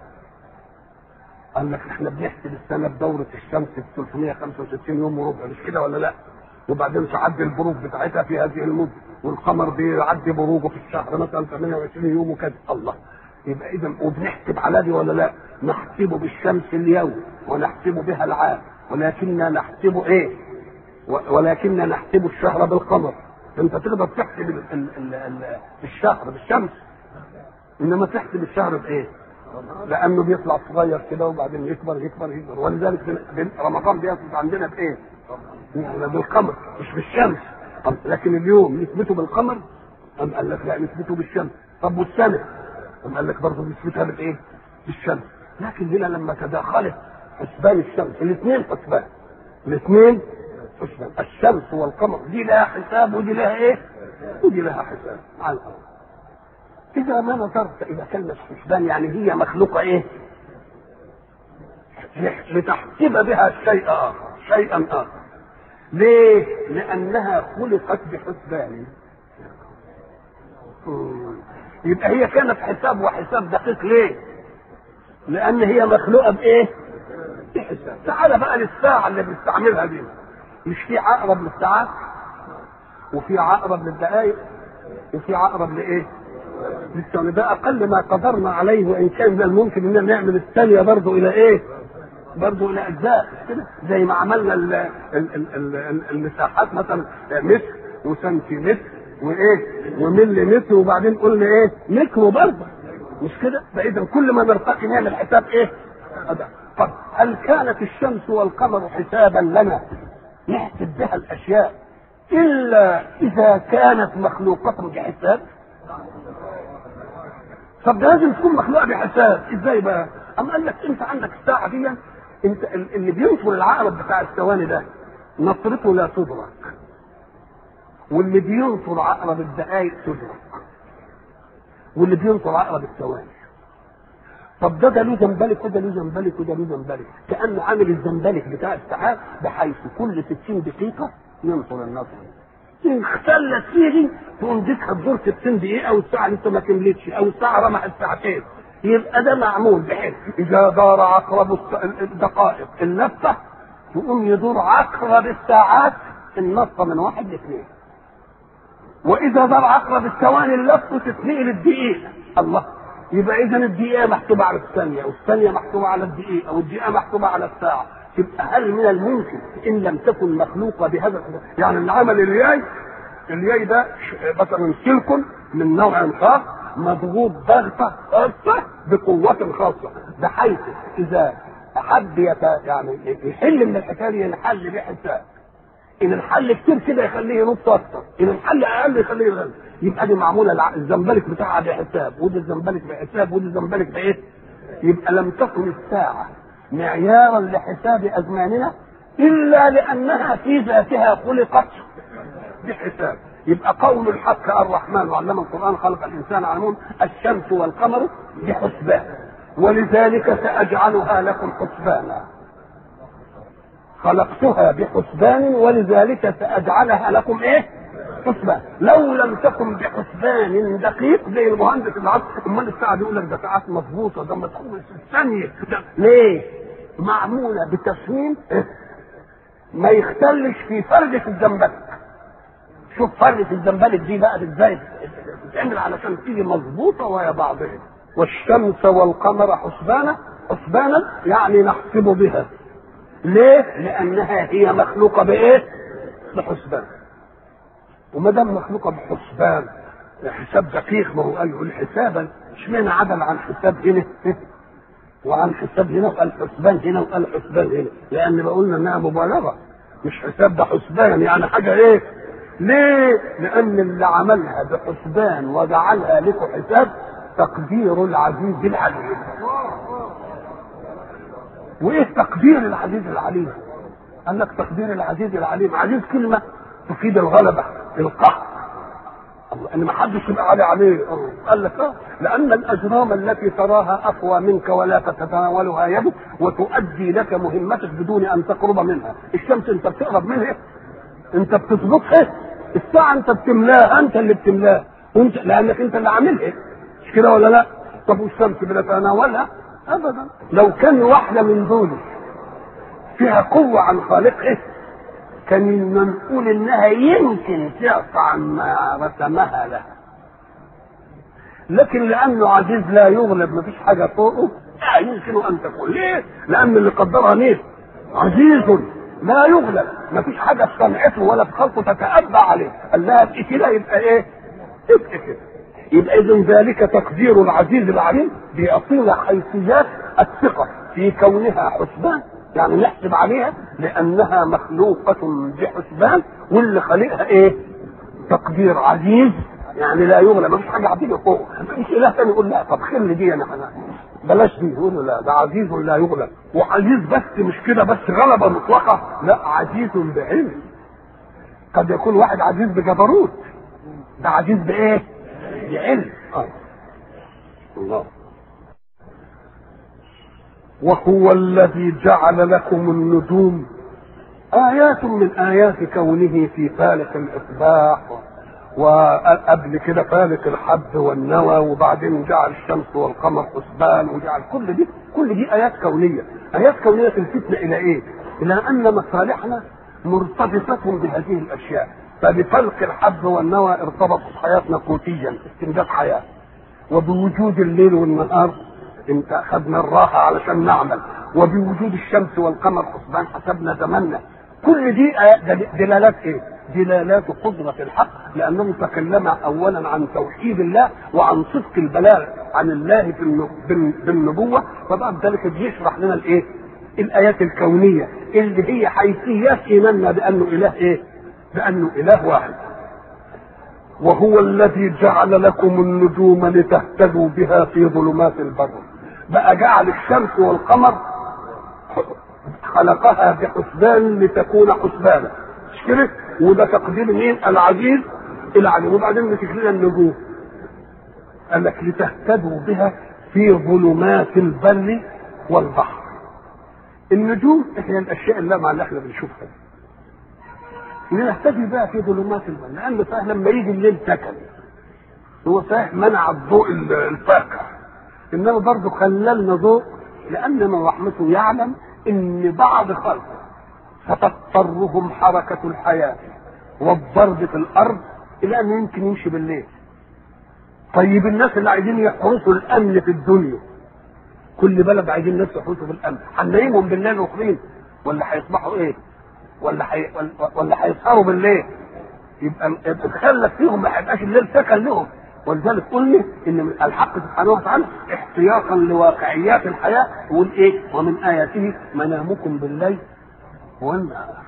قال لك احنا بنحسب السنه بدوره الشمس ب 365 يوم وربع مش كده ولا لا؟ وبعدين تعدي البروج بتاعتها في هذه المده والقمر بيعدي بروجه في الشهر مثلا 28 يوم وكذا الله يبقى اذا وبنحسب على دي ولا لا؟ نحسب بالشمس اليوم ونحسب بها العام ولكننا نحسب ايه؟ ولكننا نحسب الشهر بالقمر انت تقدر تحسب ال ال ال ال الشهر بالشمس انما تحسب الشهر بايه؟ لانه بيطلع صغير كده وبعدين يكبر يكبر يكبر ولذلك بن- رمضان بيثبت عندنا بايه؟ بالقمر مش بالشمس طب لكن اليوم نثبته بالقمر أم قال لك لا نثبته بالشمس طب والسنة أم قال لك برضه نثبتها بالايه؟ بالشمس لكن هنا لما تداخلت حسبان الشمس الاثنين حسبان الاثنين حسبان الشمس والقمر دي لها حساب ودي لها ايه؟ ودي لها حساب على الأرض إذا ما نظرت إلى كلمة حسبان يعني هي مخلوقة إيه؟ لتحسب بها شيء آخر شيئا آخر ليه؟ لأنها خلقت بحسبان مم. يبقى هي كانت حساب وحساب دقيق ليه؟ لأن هي مخلوقة بإيه؟ بحساب تعال بقى للساعة اللي بنستعملها دي مش في عقرب للساعات وفي عقرب للدقائق وفي عقرب لإيه؟ للثانية ده أقل ما قدرنا عليه وإن كان من الممكن إننا نعمل الثانية برضه إلى إيه؟ برضه الى اجزاء كده زي ما عملنا ال ال ال ال ال المساحات مثلا متر وسنتيمتر وايه وملي متر وبعدين قلنا ايه ميكرو برضه مش كده فاذا كل ما نرتقي نعمل حساب ايه أدا. طب هل كانت الشمس والقمر حسابا لنا نحسب بها الاشياء الا اذا كانت مخلوقه بحساب طب ده لازم تكون مخلوقه بحساب ازاي بقى اما قال لك انت عندك الساعه دي انت اللي بينصر العقرب بتاع الثواني ده نصرته لا تدرك واللي بينصر عقرب الدقائق تدرك واللي بينصر عقرب الثواني طب ده ده له زنبلك وده له زنبلك وده له زنبلك كانه عامل الزنبلك بتاع الساعات بحيث كل 60 دقيقه ينصر النصر ان اختلت فيه تقوم ديكها تدور 60 دقيقه والساعه لسه ما كملتش او الساعه رمحت ساعتين يبقى ده معمول بحيث اذا دار عقرب الدقائق اللفه يقوم يدور عقرب الساعات النصه من واحد لاثنين واذا دار عقرب الثواني اللفه تتنقل الدقيقه الله يبقى اذا الدقيقه محسوبه على الثانيه والثانيه محسوبه على الدقيقه والدقيقه محسوبه على الساعه تبقى هل من الممكن ان لم تكن مخلوقه بهذا يعني اللي عمل الياي الياي ده مثلا سلك من نوع خاص مضغوط ضغطه خاصه بقوة خاصة بحيث إذا حب يت... يعني يحل من الحكاية دي ينحل بحساب إن الحل كتير كده يخليه ينط أكتر إن الحل أقل يخليه يغلب يبقى دي معمولة الع- الزنبلك بتاعها بحساب ودي الزنبلك بحساب ودي الزنبلك بإيه؟ يبقى لم تكن الساعة معيارا لحساب أزماننا إلا لأنها في ذاتها خلقت بحساب يبقى قول الحق الرحمن وعلم القرآن خلق الإنسان علمون الشمس والقمر بحسبان ولذلك سأجعلها لكم حسبانا خلقتها بحسبان ولذلك سأجعلها لكم ايه حسبان لو لم تكن بحسبان دقيق زي المهندس اللي عارف امال الساعه دي يقول لك ده ساعات مظبوطه ده مدخول في الثانيه ده ليه؟ معموله بتصميم إيه؟ ما يختلش في فردة الزنبلك شوف فردة الزنبلك دي بقى ازاي بتتعمل علشان تيجي مظبوطه ويا بعضها والشمس والقمر حسبانا حسبانا يعني نحسب بها ليه؟ لأنها هي مخلوقة بإيه؟ بحسبان. وما دام مخلوقة بحسبان حساب دقيق ما هو قال يقول حسابا اشمعنى عدل عن حساب هنا وعن حساب هنا وقال حسبان هنا وقال حسبان هنا لأن بقولنا إنها مبالغة مش حساب ده حسبان يعني حاجة إيه؟ ليه؟ لأن اللي عملها بحسبان وجعلها لكم حساب تقدير العزيز العليم. وايه تقدير العزيز العليم قال لك تقدير العزيز العليم عزيز كلمه تفيد الغلبه القهر الله ان ما حدش يبقى عالي عليه قال لك اه لان الاجرام التي تراها اقوى منك ولا تتناولها يدك وتؤدي لك مهمتك بدون ان تقرب منها الشمس انت بتقرب منها انت بتظبطها الساعه انت بتملاها انت اللي بتملاها وانت لانك انت اللي عاملها مش كده ولا لا طب والشمس بنتناولها ابدا لو كان واحده من دول فيها قوه عن خالقها كان نقول انها يمكن تعفى عما رسمها لها لكن لانه عزيز لا يغلب مفيش حاجه فوقه لا يمكن ان تكون ليه؟ لان اللي قدرها مين؟ عزيز لا يغلب مفيش حاجه في صنعته ولا في خلقه تتأبى عليه قال لها ابقي كده يبقى ايه؟ ابقي كده يبقى اذا ذلك تقدير العزيز العليم بيعطينا حيثيات الثقه في كونها حسبان يعني نحسب عليها لانها مخلوقه بحسبان واللي خالقها ايه؟ تقدير عزيز يعني لا يغلب مفيش حاجه هتيجي فوق مفيش اله تاني يقول لا طب خل دي انا أنا بلاش دي يقول له لا ده عزيز لا يغلب وعزيز بس مش كده بس غلبه مطلقه لا عزيز بعلم قد يكون واحد عزيز بجبروت ده عزيز بايه؟ بعلم آه. الله وهو الذي جعل لكم النجوم آيات من آيات كونه في فالق الإصباح وقبل كده فالق الحب والنوى وبعدين جعل الشمس والقمر حسبان وجعل كل دي كل دي آيات كونية آيات كونية تلفتنا إلى إيه؟ إلى أن مصالحنا مرتبطة بهذه الأشياء فبفلق الحب والنوى ارتبطت حياتنا قوتيا استنجاد حياة وبوجود الليل والنهار انت اخذنا الراحة علشان نعمل وبوجود الشمس والقمر حسبان حسبنا زماننا كل دي دلالات ايه؟ دلالات قدرة الحق لأنه تكلم أولا عن توحيد الله وعن صدق البلاغ عن الله بالنبوة فبعد ذلك بيشرح لنا الإيه؟ الآيات الكونية اللي هي حيثيات إيماننا بأنه إله إيه؟ بأنه إله واحد وهو الذي جعل لكم النجوم لتهتدوا بها في ظلمات البر بقى جعل الشمس والقمر خلقها بحسبان لتكون حسبانا مش كده وده تقدير مين العزيز العليم وبعدين مسك لنا النجوم قال لك لتهتدوا بها في ظلمات البر والبحر النجوم هي الاشياء اللامعه اللي احنا بنشوفها دي لنهتدي بها في ظلمات البر لان صحيح لما يجي الليل سكن هو صحيح منع الضوء الفاقع انما برضه خللنا ضوء لان من رحمته يعلم ان بعض خلقه ستضطرهم حركه الحياه والضرب في الارض الى ان يمكن يمشي بالليل طيب الناس اللي عايزين يحرسوا الامن في الدنيا كل بلد عايزين الناس يحرسوا بالامن هنلاقيهم بالليل واخرين ولا هيصبحوا ايه ولا حي... ولا هيسهروا بالليل يبقى تخلف فيهم ما هيبقاش الليل سكن لهم ولذلك قلنا ان من الحق سبحانه وتعالى احتياطا لواقعيات الحياه يقول ايه ومن اياته منامكم بالليل والنهار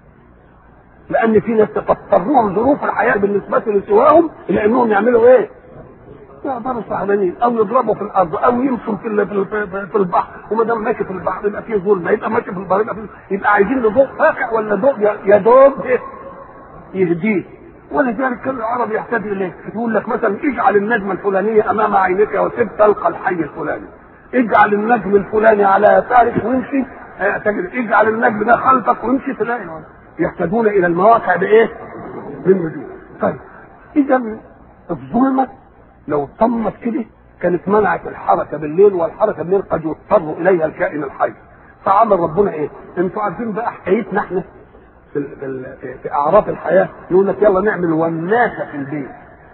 لان في ناس تضطرهم ظروف الحياه بالنسبه لسواهم الى انهم يعملوا ايه؟ يقدروا سهلانين او يضربوا في الارض او يمشوا في في البحر وما دام ماشي في البحر يبقى فيه ظلمه يبقى ماشي في البحر يبقى, فيه يبقى عايزين له ضوء فاقع ولا ضوء يا دوب إيه؟ يهديه ولذلك كان العرب يهتدي اليه يقول لك مثلا اجعل النجمه الفلانيه امام عينك وسب تلقى الحي الفلاني اجعل النجم الفلاني على يسارك وامشي تجد اجعل النجم ده خلفك وامشي تلاقي يهتدون الى المواقع بايه؟ بالنجوم طيب اذا الظلمه لو طمت كده كانت منعت الحركه بالليل والحركه بالليل قد يضطر اليها الكائن الحي فعمل ربنا ايه؟ انتوا عارفين بقى حكايتنا احنا في, في, في اعراف الحياه يقول لك يلا نعمل وناسه في البيت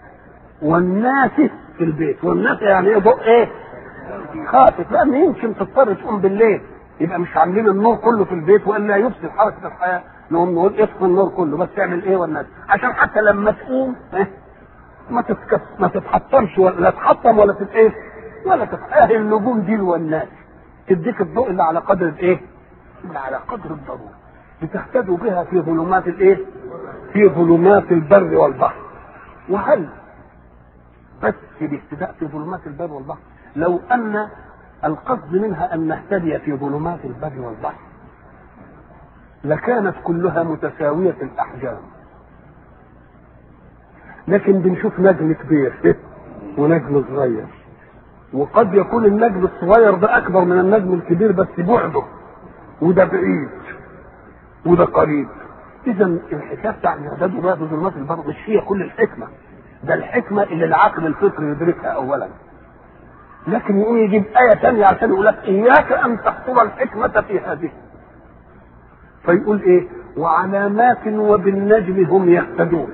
والناسه في البيت والناسه يعني ايه ضوء ايه؟ خافت لان يمكن تضطر تقوم بالليل يبقى مش عاملين النور كله في البيت والا يفسد حركه الحياه نقوم نقول اطفي النور كله بس تعمل ايه والناس عشان حتى لما تقوم إيه؟ ما تتكس ما تتحطمش ولا تحطم ولا تتايه ولا تتاهل النجوم دي والناس تديك الضوء اللي على قدر الايه؟ اللي على قدر الضروره لتهتدوا بها في ظلمات الايه؟ في ظلمات البر والبحر وهل بس باهتداء في ظلمات البر والبحر لو ان القصد منها ان نهتدي في ظلمات البر والبحر لكانت كلها متساويه الاحجام لكن بنشوف نجم كبير ونجم صغير وقد يكون النجم الصغير ده اكبر من النجم الكبير بس بعده وده بعيد وده قريب اذا الحكايه بتاع الاعداد بقى بظلمات البر مش هي كل الحكمه ده الحكمه اللي العقل الفطري يدركها اولا لكن يقوم يجيب آية ثانية عشان يقول لك إياك أن تحصر الحكمة في هذه فيقول إيه وعلامات وبالنجم هم يهتدون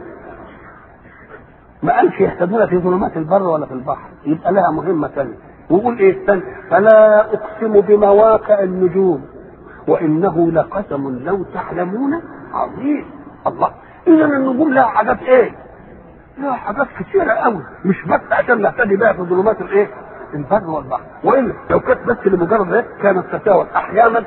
ما قالش يهتدون في ظلمات البر ولا في البحر يبقى لها مهمة ثانية ويقول إيه الثانية فلا أقسم بمواقع النجوم وإنه لقسم لو تعلمون عظيم الله إذا النجوم لها حاجات إيه لا حاجات كثيره قوي مش بس عشان نهتدي بها في ظلمات الايه؟ البر والبحر والا لو كانت بس لمجرد ذلك كانت تساوت احيانا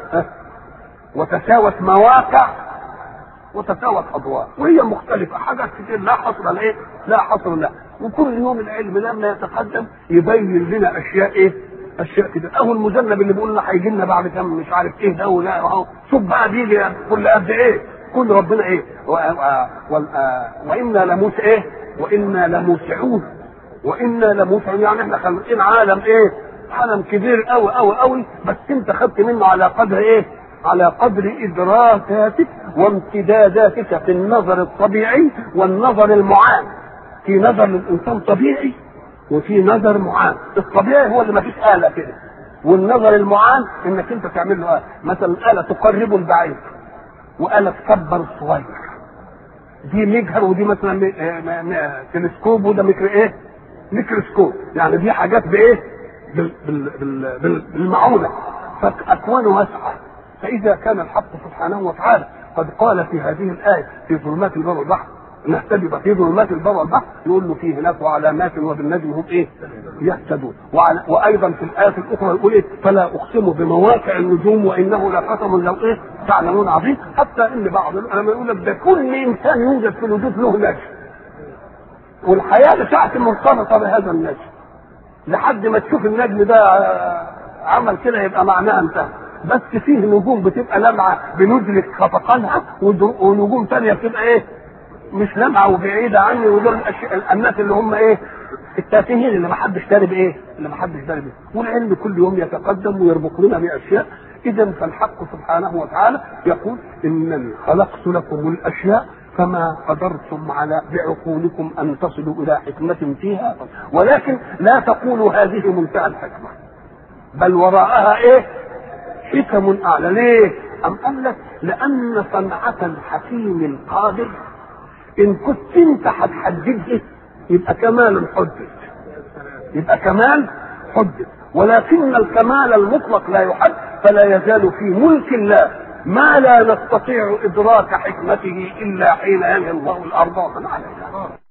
وتساوت مواقع وتساوت اضواء وهي مختلفه حاجات كتير لا حصر لايه؟ لا حصر لها وكل يوم العلم لما يتقدم يبين لنا اشياء ايه؟ اشياء كده اهو المذنب اللي بيقول لنا هيجي لنا بعد كم مش عارف ايه ده ولا اهو شوف بقى بيجي كل قد ايه؟ كل ربنا ايه؟ و... و... وانا لموس ايه؟ وانا لموسعون وانا لموسعون يعني احنا خالقين عالم ايه؟ عالم كبير قوي قوي قوي بس انت خدت منه على قدر ايه؟ على قدر ادراكاتك وامتداداتك في النظر الطبيعي والنظر المعان في نظر للانسان طبيعي وفي نظر معان الطبيعي هو اللي ما فيش آلة كده والنظر المعان انك انت تعمل له آلة مثلا آلة تقرب البعيد وآلة تكبر الصغير دي مجهر ودي مثلا تلسكوب وده ميكرو ايه ميكروسكوب يعني دي حاجات بايه بال بال بال بال بالمعونة فأكوان واسعة فإذا كان الحق سبحانه وتعالى قد قال في هذه الآية في ظلمات البر والبحر نهتدي في ظلمات البر والبحر يقول له فيه هناك وعلامات وبالنجم هم ايه؟ يهتدون وايضا في الايه الاخرى يقول ايه؟ فلا اقسم بمواقع النجوم وانه لقسم لو ايه؟ تعلمون عظيم حتى ان بعض العلماء يقول لك ده كل انسان يوجد في الوجود له نجم والحياه بتاعته مرتبطه بهذا النجم لحد ما تشوف النجم ده عمل كده يبقى معناه انتهى بس فيه نجوم بتبقى لمعه بندرك خفقانها ونجوم ثانيه بتبقى ايه؟ مش لمعه وبعيده عني ودول الناس اللي هم ايه؟ التافهين اللي ما حدش داري بايه؟ اللي ما حدش داري بايه؟ والعلم كل يوم يتقدم ويربط لنا باشياء اذا فالحق سبحانه وتعالى يقول انني خلقت لكم الاشياء فما قدرتم على بعقولكم ان تصلوا الى حكمه فيها ولكن لا تقولوا هذه منتهى الحكمه بل وراءها ايه؟ حكم اعلى ليه؟ أم قال لك لأن صنعة الحكيم القادر إن كنت أنت هتحدده يبقى كمال حدد يبقى كمال حدد ولكن الكمال المطلق لا يحد فلا يزال في ملك الله ما لا نستطيع إدراك حكمته إلا حين ينهي الله الأرض ومن عليها